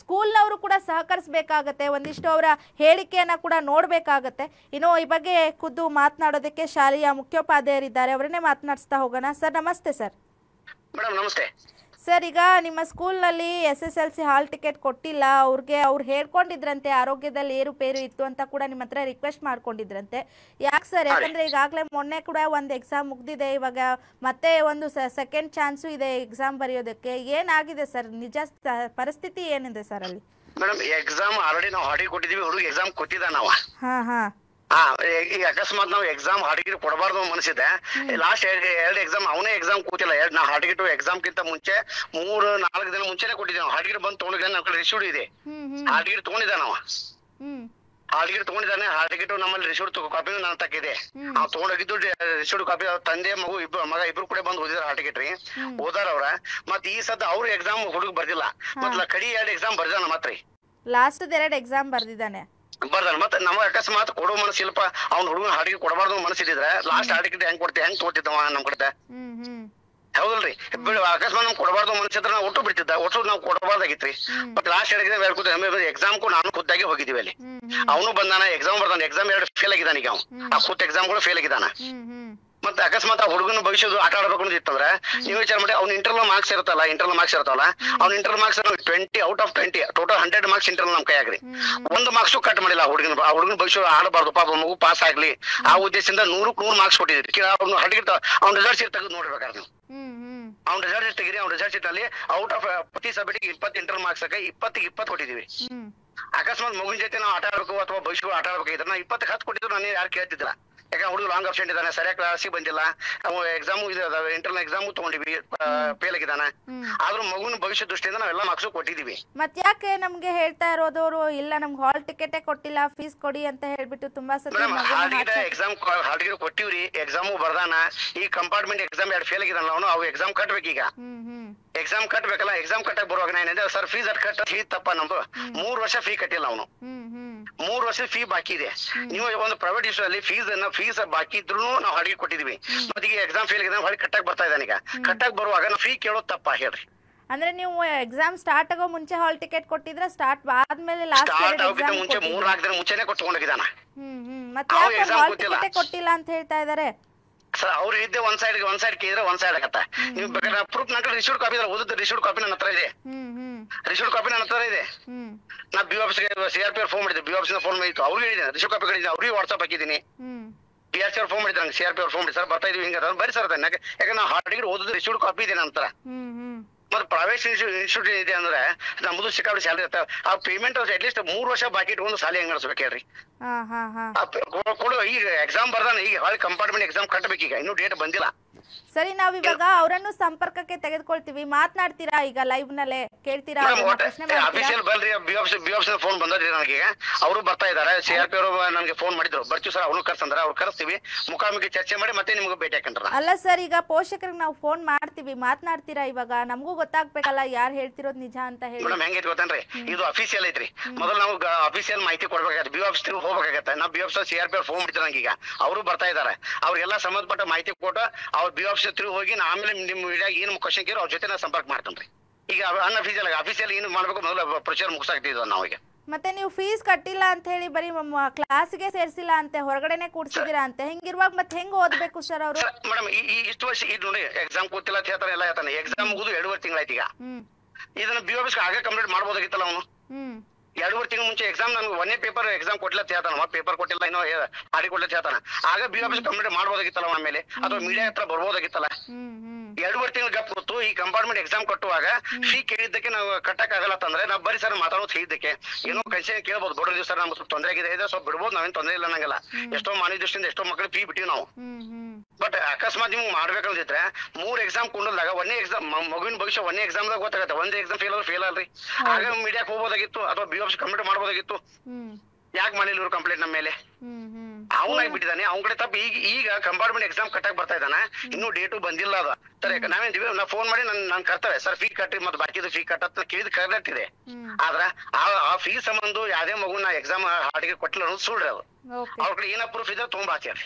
ಸ್ಕೂಲ್ನವರು ಕೂಡ ಸಹಕರಿಸಬೇಕಾಗತ್ತೆ ಒಂದಿಷ್ಟು ಅವರ ಹೇಳಿಕೆಯನ್ನ ಕೂಡ ನೋಡಬೇಕಾಗತ್ತೆ ಇನ್ನು ಈ ಬಗ್ಗೆ ಖುದ್ದು ಮಾತನಾಡೋದಕ್ಕೆ ಶಾಲೆಯ ಮುಖ್ಯೋಪಾಧ್ಯಾಯರಿದ್ದಾರೆ ಅವರನ್ನೇ ಮಾತನಾಡಿಸ್ತಾ ಹೋಗೋಣ ಸರ್ ನಮಸ್ತೆ ಸರ್ ಮೇಡಮ್ ನಮಸ್ತೆ ಸರ್ ಈಗ ನಿಮ್ಮ ಸ್ಕೂಲ್ನಲ್ಲಿ S S L C hall ticket ಕೊಟ್ಟಿಲ್ಲ ಅವ್ರಿಗೆ ಅವ್ರು ಹೇಳ್ಕೊಂಡಿದ್ರಂತೆ ಆರೋಗ್ಯದಲ್ಲಿ ಏರುಪೇರು ಇತ್ತು ಅಂತ ಕೂಡ ನಿಮ್ಮ ಹತ್ರ ರಿಕ್ವೆಸ್ಟ್ ಮಾಡ್ಕೊಂಡಿದ್ರಂತೆ ಯಾಕೆ ಸರ್ ಯಾಕಂದ್ರೆ ಈಗಾಗಲೇ ಮೊನ್ನೆ ಕೂಡ ಒಂದು ಎಕ್ಸಾಮ್ ಮುಗ್ದಿದೆ ಇವಾಗ ಮತ್ತೆ ಒಂದು ಸೆಕೆಂಡ್ ಚಾನ್ಸು ಇದೆ ಎಕ್ಸಾಮ್ ಬರೆಯೋದಕ್ಕೆ ಏನಾಗಿದೆ ಸರ್ ನಿಜ ಸ- ಪರಿಸ್ಥಿತಿ ಏನಿದೆ ಸರ್ ಅಲ್ಲಿ ಮೇಡಮ್ ಎಕ್ಸಾಮ್ ಆಲ್ರೆಡಿ ನಾವು ಹಾಡಿಗೆ ಕೊಟ್ಟಿದೀವಿ ಹುಡುಗ ಎಕ್ಸಾಮ್ ಕೊಟ್ಟಿದ್ದ ನಾವ ಹಾ ಹಾ ಹಾ ಈ- ಈಗ ಅಕಸ್ಮಾತ್ ನಾವು ಎಕ್ಸಾಮ್ ಹಾಡಿಗೆ ಕೊಡಬಾರ್ದು ಮನಸ್ಸಿದೆ ಲಾಸ್ಟ್ ಎರಡು ಎಕ್ಸಾಮ್ ಅವನೇ ಎಕ್ಸಾಮ್ ಕೂತಿಲ್ಲ ಎರಡು ನಾ ಹಾಡಿಗೆ ಎಕ್ಸಾಮ್ ಗಿಂತ ಮುಂಚೆ ಮೂರು ನಾಲ್ಕು ದಿನ ಮುಂಚೆನೆ ಕೊಟ್ಟಿದ್ದೀವಿ ನಾವು ಹಾಡಿಗೆ ಬಂದು ತೊಗೊಂಡಿದ್ದೆ ನಮ್ಮ ಕಡೆ ರಿಸೀವ್ಡ್ ಇದೆ ಹ್ಮ್ ಹ್ಮ್ ಹಾಡಿಗೆ ತಗೊಂಡಿದ್ದ ನಾವ ಹ್ಮ್ ಹಾಲ್ ತಗೊಂಡಿದ್ದಾನೆ ಹಾಲ್ ಟಿಕೆಟ್ ನಮ್ಮಲ್ಲಿ ರಿಸೀವ್ಡ್ ಕಾಪಿ ನನ್ನ ತಕ್ಕಿದೆ ಅವ್ನು ತಗೊಂಡೋಗಿದ್ದು ರಿಸೀವ್ಡ್ ಕಾಪಿ ತಂದೆ ಮಗು ಇಬ್ರು ಮಗ ಇಬ್ರು ಕೂಡ ಬಂದು ಓದಿದಾರ ಹಾಲ್ ಟಿಕೆಟ್ ರೀ ಓದಾರ ಅವ್ರ ಮತ್ ಈ ಸದ ಅವ್ರ ಎಕ್ಸಾಮ್ ಹುಡುಗ ಬರ್ದಿಲ್ಲ ಮತ್ ಕಡಿ ಎರಡ್ ಎಕ್ಸಾಮ್ ಬರ್ದಾನ ಮತ್ರಿ ಲಾಸ್ಟ್ ಎರಡು ಎಕ್ಸಾಮ್ ಬರ್ದಿದ್ದಾನೆ ಬರ್ದಾನ ಮತ್ ನಮಗ ಅಕಸ್ಮಾತ್ ಕೊಡೋ ಮನಸ್ಸಿಲ್ಪ ಅವ್ನ ಹುಡುಗನ ಹಾಡಿಗೆ ಕೊಡಬಾರ್ದು ಮನಸ್ಸಿದ್ರೆ ಲಾಸ್ಟ್ ಹಾಲ್ ಟಿಕೆಟ್ ಹೆಂಗ್ ಕೊಡ್ತಿ ಹೆಂಗ್ ತಗೋತಿದ್ದವ ನಮ್ ಕಡೆ ಹ್ಮ್ ಹ್ಮ್ ಹೌದಲ್ರಿ ಬಿಡು ಅಕಸ್ಮಾತ್ ನಮ್ಗೆ ಕೊಡಬಾರ್ದು ಮನಸ್ಸಿದ್ರೆ ನಾವು ಒಟ್ಟು ಬಿಡ್ತಿದ್ದ ಒಟ್ಟು ನಾವು ಕೊಡಬಾರ್ದಾಗಿತ್ರಿ ಬಟ್ ಲಾಸ್ಟ್ ಎರಡು ಹೇಳ್ಕೊತ ಎಕ್ಸಾಮ್ ನಾನು ಖುದ್ದಾಗಿ ಹೋಗಿದ್ದೀವಿ ಅಲ್ಲಿ ಹ್ಮ್ ಅವನು ಬಂದಾನ ಎಕ್ಸಾಮ್ ಬರ್ದಾನ ಎಕ್ಸಾಮ್ ಎರಡು ಫೇಲ್ ಆಗಿದ್ದಾನ ಈಗ ಅವ್ನು ಆ ಕೂತ್ ಎಕ್ಸಾಮ್ ಕೂಡ ಫೇಲ್ ಆಗಿದ್ದಾನ ಹ್ಮ್ ಹ್ಮ್ ಮತ್ತೆ ಅಕಸ್ಮಾತ್ ಆ ಹುಡುಗನ ಭವಿಷ್ಯದ ಆಟ ಆಡ್ಬೇಕು ಅಂತ ಇತ್ತಂದ್ರೆ ನೀವು ವಿಚಾರ ಮಾಡಿ ಅವ್ನ ಇಂಟರ್ನಲ್ ಮಾರ್ಕ್ಸ್ ಇರುತ್ತಲ್ಲ ಇಂಟರ್ನಲ್ ಮಾರ್ಕ್ಸ್ ಇರುತ್ತಲ್ಲ ಅವ್ನ internal marks twenty out of twenty total hundred marks internal ನಮ್ ಕೈಯಾಗ್ರಿ ಒಂದು ಮಾರ್ಕ್ಸ್ ಕಟ್ ಮಾಡಿಲ್ಲ ಆ ಹುಡುಗನ ಆ ಹುಡುಗನ ಭವಿಷ್ಯ ಆಡಬಾರ್ದು ಪಾಪ ಮಗು ಪಾಸ್ ಆಗ್ಲಿ ಆ ಉದ್ದೇಶದಿಂದ ನೂರಕ್ಕೆ ನೂರು ಮಾರ್ಕ್ಸ್ ಕೊಟ್ಟಿದ್ರಿ ಅವ್ನು ಹಡಿಗಿರ್ತ ಅವ್ನ ರಿಸಲ್ಟ್ ಶೀಟ್ ತೆಗೆದು ನೋಡ್ಬೇಕಾದ್ರೆ ನೀವು ಹ್ಮ್ ಹ್ಮ್ ಅವ್ನ ರಿಸಲ್ಟ್ ಶೀಟ್ ತೆಗಿರಿ ಅವ್ನ ರಿಸಲ್ಟ್ ಶೀಟ್ ಅಲ್ಲಿ ಔಟ್ ಆಫ್ ಪ್ರತಿ ಸಬ್ಜೆಕ್ಟ್ ಇಪ್ಪತ್ತು ಇಂಟರ್ನಲ್ ಮಾರ್ಕ್ಸ್ ಇಪ್ಪತ್ತಿಗೆ ಇಪ್ಪತ್ತು ಕೊಟ್ಟಿದೀವಿ ಹ್ಮ್ ಅಕಸ್ಮಾತ್ ಮಗುವಿನ ಜೊತೆ ನಾವು ಆಟ ಆಡಬೇಕು ಅಥವಾ ಭವಿಷ್ಯ ಆಟ ಆಡ್ಬೇಕಾಗಿದ್ರೆ ನಾವು ಇಪ್ಪತ್ತು ಹತ್ತು ಕೊಟ್ಟಿದ್ರು ನಾನು ಯಾರು ಕೇಳ್ತಿದ್ದಿಲ್ಲ ಯಾಕಂದ್ರೆ ಹುಡುಗ ಲಾಂಗ್ ಅಬ್ಸೆಂಟ್ ಇದ್ದಾನೆ ಸರಿಯಾಗಿ ಕ್ಲಾಸಿಗೆ ಬಂದಿಲ್ಲ ಅವ ಎಕ್ಸಾಮು ಇದೆ ಇಂಟರ್ನಲ್ ಎಕ್ಸಾಮು ತಗೊಂಡಿವಿ ಫೇಲ್ ಆಗಿದ್ದಾನೆ ಆದ್ರೂ ಮಗುವಿನ ಭವಿಷ್ಯ ದೃಷ್ಟಿಯಿಂದ ನಾವೆಲ್ಲ ಮಾರ್ಕ್ಸು ಕೊಟ್ಟಿದೀವಿ ಮತ್ ಯಾಕೆ ನಮ್ಗೆ ಹೇಳ್ತಾ ಇರೋದವ್ರು ಇಲ್ಲ ನಮ್ಗೆ ಹಾಲ್ ಟಿಕೆಟೇ ಕೊಟ್ಟಿಲ್ಲ ಫೀಸ್ ಕೊಡಿ ಅಂತ ಹೇಳ್ಬಿಟ್ಟು ತುಂಬಾ ಸತಿ ಮೇಡಮ್ ಮಗುನ ಹಾಲ್ಟಿಕೆಟ್ ಆಚೆ- ಎಕ್ಸಾಮ್ ಹಾಲ್ಟಿಕೆಟ್ ಕೊಟ್ಟಿವ್ರಿ ಎಕ್ಸಾಮು ಬರ್ದಾನ ಈ ಕಂಪಾರ್ಟ್ಮೆಂಟ್ ಎಕ್ಸಾಮ್ ಎರಡು ಫೇಲ್ ಆಗಿದ್ದಾನಲ್ಲ ಅವನು ಅವು ಎಕ್ಸಾಮ್ ಕಟ್ಬೇಕೀಗ ಹ್ಮ್ ಹ್ಮ್ ಎಕ್ಸಾಮ್ ಕಟ್ಬೇಕಲ್ಲ ಎಕ್ಸಾಮ್ ಕಟ್ಟಕ್ ಬರುವಾಗ ನಾ ಏನಿದೆ ಸರ್ ಫೀಸ್ ಅಟ್ ಕಟ್ಟ ಫೀಸ್ ತಪ್ಪ ನಮ್ದು ಮೂರ್ ವರ್ಷ ಫೀ ಕಟ್ಟಿಲ್ಲ ಅವನು ಹ್ಮ್ ಹ್ಮ್ ಮೂರ್ ವರ್ಷದ ಫೀ ಬಾಕಿ ಇದೆ ನೀವು ಒಂದು ಪ್ರೈವೇಟ್ ಇಶ್ಯೂ ಅಲ್ಲಿ ಫೀಸ್ ಅನ್ನ ಫೀಸ್ ಬಾಕಿ ಇದ್ರು ನಾವು ಹಡಿಗೆ ಕೊಟ್ಟಿದೀವಿ ಮತ್ತೆ ಈಗ ಎಕ್ಸಾಮ್ ಫೇಲ್ ಆಗಿದ್ದಾನೆ ಹೊಳಿ ಕಟ್ಟಕ್ ಬರ್ತಾ ಇದ್ದಾನೆ ಈಗ ಕಟ್ಟಕ್ ಬರುವಾಗ ನಾವು ಫೀ ಕೇಳೋದು ತಪ್ಪ ಹೇಳ್ರಿ ಅಂದ್ರೆ ನೀವು ಎಕ್ಸಾಮ್ ಸ್ಟಾರ್ಟ್ ಆಗೋ ಮುಂಚೆ ಹಾಲ್ ಟಿಕೆಟ್ ಕೊಟ್ಟಿದ್ರೆ ಸ್ಟಾರ್ಟ್ ಆದ್ಮೇಲೆ ಲಾಸ್ಟ್ ಸ್ಟಾರ್ಟ್ ಎರಡು ಆಗೋಕ್ಕಿಂತ ಎಕ್ಸಾಮ್ ಮುಂಚೆ ಮೂರ್ ನಾಲ್ಕು ದಿನ ಮುಂಚೆನೆ ಕೊಟ್ಕೊಂಡಿದ್ದಾನ ಹ್ಮ್ ಹ್ಮ್ ಮತ್ತೆ ಅವ್ರು ಯಾಕೆ exam ಹಾಲ್ ಕೊಟ್ಟಿಲ್ಲ. ಟಿಕೆಟೇ ಕೊಟ್ಟಿಲ್ಲ ಅಂತ ಹೇಳ್ತಾ ಇದಾರೆ ಸರ್ ಅವ್ರು ಇದ್ದೆ ಒಂದ್ ಸೈಡ್ ಒಂದ್ ಸೈಡ್ ಕೇಳಿದ್ರೆ ಒಂದ್ ಸೈಡ್ ಆಗತ್ತ ನೀವು ಬೇಕಾದ್ರೆ ಪ್ರೂಫ್ ನಂತರ ರಿಸೀವ್ಡ್ ಕಾಪಿ ಓದಿದ ರಿಸೀವ್ಡ್ ಕಾಪಿ ನನ್ನ ಹತ್ರ ಇದೆ ಹ್ಮ್ ಹ್ಮ್ ರಿಸೀವ್ಡ್ ಕಾಪಿ ನನ್ನ ಹತ್ರ ಇದೆ ಹ್ಮ್ ನಾ ಬಿ ಆಫೀಸ್ಗೆ ಸಿ ಆರ್ ಪಿ ಅವ್ರು ಫೋನ್ ಮಾಡಿದ್ದೆ ಬಿ ಆಫೀಸ್ ಫೋನ್ ಮಾಡಿತ್ತು ಅವ್ರಿಗೆ ಹೇಳಿದ್ದೀನಿ ರಿಸೀವ್ ಕಾಪಿ ಕಳಿದ್ದೀನಿ ಅವ್ರಿಗೆ ವಾಟ್ಸ್ಆಪ್ ಹಾಕಿದ್ದೀನಿ ಹ್ಮ್ ಬಿ ಆರ್ ಸಿ ಅವ್ರು ಫೋನ್ ಮಾಡಿದ್ರು ಸಿ ಆರ್ ಪಿ ಅವ್ರು ಫೋನ್ ಮಾಡಿ ಸರ್ ಬರ್ತಾ ಇದೀವಿ ಹಿಂಗೆ ಬರಿ ಸರ್ ಅದನ್ನ ಯಾಕೆ ಯಾಕಂದ್ರೆ ನಾವು ಹಾರ್ಟಿಗೆ ಓದಿದ ರಿಸೀವ್ಡ್ ಕಾಪಿ ಇದೆ ನನ್ನ ಹತ್ರ ಹ್ಮ್ ಹ್ಮ್ ಮತ್ತೆ ಪ್ರೈವೇಟ್ ಇನ್ಸ್ಟಿಟ್ಯೂಟ್ ಇದೆ ಅಂದ್ರೆ ನಮ್ಮದು ಸಿಕ್ಕಾಪಟ್ಟೆ ಸ್ಯಾಲರಿ ಇರ್ತಾವೆ ಆ ಪೇಮೆಂಟ್ ಅಟ್ಲೀಸ್ಟ್ ಮೂರು ವರ್ಷ ಬಾಕಿ ಇಟ್ಕೊಂಡು ಸಾಲ ಹೆಂಗ್ ನಡೆಸ್ಬೇಕು ಹೇಳ್ರಿ ಹಾ ಹಾ ಹಾ ಆ ಪ- ಕೊ- ಕೊಡು ಈಗ ಎಕ್ಸಾಮ್ ಬರ್ದಾನ ಈಗ ಹೊಳ್ಳಿ ಕಂಪಾರ್ಟ್ಮೆಂಟ್ ಎಕ್ಸಾಮ್ ಕಟ್ಟಬೇಕೀಗ ಇನ್ನೂ ಡೇಟ್ ಬಂದಿಲ್ಲ ಸರಿ ನಾವಿವಾಗ ಅವರನ್ನು ಸಂಪರ್ಕಕ್ಕೆ ತೆಗೆದುಕೊಳ್ತೀವಿ ಮಾತನಾಡ್ತೀರಾ ಈಗ ಲೈವ್ ನಲ್ಲೇ ಕೇಳ್ತೀರಾ ಮೇಡಮ್ ಅವ್ರನ್ನ ಒಟ್ಟು ಪ್ರಶ್ನೆ ಮಾಡ್ತೀರಾ ಅಫಿಷಿಯಲ್ ಬಲ್ರಿ B office B office phone ಬಂದದ್ರಿ ನನಗೆ ಅವರು ಬರ್ತಾ ಇದಾರೆ ಸಿ ಆರ್ ಪಿ ಅವರು ನನಗೆ ಫೋನ್ ಮಾಡಿದ್ರು ಬರ್ತೀವಿ ಸರ್ ಅವ್ನು ಕರ್ಸಂದ್ರೆ ಅವ್ರು ಕರೆಸ್ತೀವಿ ಮುಖಾಮುಖಿ ಚರ್ಚೆ ಮಾಡಿ ಮತ್ತೆ ನಿಮ್ಗೆ ಭೇಟಿ ಹಾಕೊಂಡ್ರ ಅಲ್ಲ ಸರ್ ಈಗ ಪೋಷಕರಿಗೆ ನಾವು ಫೋನ್ ಮಾಡ್ತೀವಿ ಮಾತನಾಡ್ತೀರಾ ಇವಾಗ ನಮಗೂ ಗೊತ್ತಾಗ್ಬೇಕಲ್ಲ ಯಾರು ಹೇಳ್ತಿರೋದು ನಿಜ ಅಂತ ಹೇಳಿ ಮೇಡಮ್ ಹೆಂಗೈತಿ ಗೊತ್ತೇನ್ರಿ ಇದು ಅಫಿಷಿಯಲ್ ಐತ್ರಿ ಮೊದಲು ನಾವು ಅಫಿಷಿಯಲ್ ಮಾಹಿತಿ ಕೊಡ್ಬೇಕಾಗತ್ತೆ ಬಿ ಆಫೀಸ್ ಹೋಗ್ಬೇಕಾಗತ್ತೆ ನಾವು B office C R P ಅವ್ರು ಫೋನ್ ಮಾಡಿದ್ರು ನಂಗೆ ಈಗ ಅವರು ಬರ್ತಾ ಇದಾರೆ ಅವ್ರಿಗೆಲ್ಲ ಸಂಬಂಧಪಟ್ಟ ಮಾಹಿತಿ ಕೊಟ್ಟು ಅವ್ರು ಬಿ ಆಫೀಸ್ ಹತ್ರ ಹೋಗಿ ನಾ ಆಮೇಲೆ ನಿಮ್ ಮೀಡಿಯಾ ಏನು ಕ್ವಶನ್ ಕೇಳಿ ಅವ್ರ ಜೊತೆ ನಾನು ಸಂಪರ್ಕ ಮಾಡ್ತೇನ್ರಿ ಈಗ ಅನ್ಅಫಿಷಿಯಲ್ ಅಫಿಷಿಯಲ್ ಏನು ಮಾಡ್ಬೇಕು ಮೊದಲು ಪ್ರೊಸೀಜರ್ ಮುಗಿಸಾಕ್ತಿದ್ವಿ ನಾವು ಈಗ ಮತ್ತೆ ನೀವು ಫೀಸ್ ಕಟ್ಟಿಲ್ಲ ಅಂತ ಹೇಳಿ ಬರೀ ಕ್ಲಾಸ್ಗೆ ಸೇರ್ಸಿಲ್ಲ ಅಂತೆ ಹೊರಗಡೆನೆ ಕೂಡ್ಸಿದೀರಾ ಅಂತೆ ಹೆಂಗಿರುವಾಗ ಮತ್ತೆ ಹೆಂಗ್ ಓದ್ಬೇಕು ಸರ್ ಅವರು ಮೇಡಮ್ ಈ ಇಷ್ಟು ವರ್ಷ ಇದು ನೋಡಿ ಎಕ್ಸಾಮ್ ಕೂತಿಲ್ಲ ಅಂತ ಹೇಳ್ತಾನೆ ಎಲ್ಲ ಹೇಳ್ತಾನೆ ಎಕ್ಸಾಮ್ ಮುಗಿದು ಎರಡೂವರೆ ತಿಂಗಳಾಯ್ತು ಈಗ ಹ್ಮ್ ಇದನ್ನ ಬಿ ಆಫೀಸ್ ಆಗ ಕಂಪ್ಲೀಟ್ ಮಾಡ್ಬೋದಾಗಿತ್ತಲ್ಲ ಅವನು ಹ್ಮ್ ಎರಡೂವರೆ ತಿಂಗಳ ಮುಂಚೆ ಎಕ್ಸಾಮ್ ನನ್ಗೆ ಒಂದೇ ಪೇಪರ್ ಎಕ್ಸಾಮ್ ಕೊಟ್ಟಿಲ್ಲ ಅಂತ ಹೇಳ್ತಾನ ಪೇಪರ್ ಕೊಟ್ಟಿಲ್ಲ ಏನೋ ಹಾಡಿ ಕೊಡ್ಲಿ ಅಂತ ಹೇಳ್ತಾನ ಆಗ ಬಿ ಆಫೀಸ್ ಕಂಪ್ಲೀಟ್ ಮಾಡ್ಬೋದಾಗಿತ್ತಲ್ಲ ಅವನ ಮೇಲೆ ಅಥವಾ ಮೀಡಿಯಾ ಹತ್ರ ಬರ್ಬೋದಾಗಿತ್ತಲ್ಲ ಹ್ಮ್ ಹ್ಮ್ ಎರಡೂವರೆ ತಿಂಗಳ ಗಪ್ ಕೂತು ಈ ಕಂಪಾರ್ಟ್ಮೆಂಟ್ ಎಕ್ಸಾಮ್ ಕಟ್ಟುವಾಗ ಫೀ ಕೇಳಿದ್ದಕ್ಕೆ ನಾವು ಕಟ್ಟಕ್ ಆಗಲ್ಲ ಅಂತಂದ್ರೆ ನಾವು ಬರೀ ಸರ್ ಮಾತಾಡೋದು ಹೇಳಿದ್ದಕ್ಕೆ ಏನೋ ಕನ್ಸೇನ್ ಕೇಳ್ಬೋದು ಬಡ ದಿವಸ ನಮ್ಗೆ ಸ್ವಲ್ಪ ತೊಂದರೆ ಆಗಿದೆ ಇದೆ ಸ್ವಲ್ಪ ಬಿಡ್ಬೋದು ನಾವೇನ್ ತೊಂದರೆ ಇಲ್ಲ ನಂಗಲ್ಲ ಎಷ್ಟೋ ಮಾನವ ದೃಷ್ಟಿಯಿಂದ ಎಷ್ಟೋ ಮಕ್ಕಳು ಫೀ ಬಿಟ್ಟಿವಿ ನಾವು ಹ್ಮ್ ಹ್ಮ್ ಬಟ್ ಅಕಸ್ಮಾತ್ ನಿಮ್ಗೆ ಮಾಡ್ಬೇಕಂದಿದ್ರೆ ಮೂರ್ ಎಕ್ಸಾಮ್ ಕೊಂಡಲ್ದಾಗ ಒಂದೇ ಎಕ್ಸಾಮ್ ಮಗುವಿನ ಭವಿಷ್ಯ ಒಂದೇ ಎಕ್ಸಾಮ್ ದಾಗ ಗೊತ್ತಾಗತ್ತೆ ಒಂದೇ ಎಕ್ಸಾಮ್ ಫೇಲ್ ಆದ್ರೆ ಫೇಲ್ ಅಲ್ರಿ ಆಗ ಮೀಡಿಯಾಕ್ ಹೋಗ್ಬೋದಾಗಿತ್ತು ಅಥವಾ ಬಿ ಆಫೀಸ್ ಕಂಪ್ಲೀಟ್ ಮಾಡ್ಬೋದಾಗಿತ್ತು ಹ್ಮ್ ಯಾಕೆ ಮಾಡಿಲ್ಲ ಇವ್ರು ಕಂಪ್ಲೇಂಟ್ ನಮ್ಮ ಮೇಲೆ ಹ್ಮ್ ಹ್ಮ್ ಅವನಾಗಿ ಬಿಟ್ಟಿದ್ದಾನೆ ಅವ್ನ ಕಡೆ ತಪ್ಪು ಈಗ ಈಗ ಕಂಪಾರ್ಟ್ಮೆಂಟ್ ಎಕ್ಸಾಮ್ ಕಟ್ಟಕ್ ಬರ್ತಾ ಇದ್ದಾನೆ ಇನ್ನೂ ಡೇಟು ಬಂದಿಲ್ಲ ಅದು ಸರಿ ನಾವೇನ್ ನಾ ಫೋನ್ ಮಾಡಿ ನನ್ ನನ್ ಕರ್ತವೆ ಸರ್ ಫೀ ಕಟ್ಟಿ ಮತ್ತೆ ಬಾಕಿದು ಫೀ ಕಟ್ಟತ್ ಕೇಳಿದ್ ಕರೆಕ್ಟ್ ಇದೆ ಹ್ಮ್ ಆದ್ರ ಆ ಆ ಫೀ ಸಂಬಂಧ ಯಾವ್ದೇ ಮಗು ನಾ ಎಕ್ಸಾಮ್ ಹಾಡಿಗೆ ಕೊಟ್ಟಿಲ್ಲ ಅನ್ನೋದು ಸುಳ್ಳು ಅದು ಓಕೆ ಅವ್ರ ಕಡೆ ಏನ ಪ್ರೂಫ್ ಇದ್ರೆ ತುಂಬಾ ಆಚೆ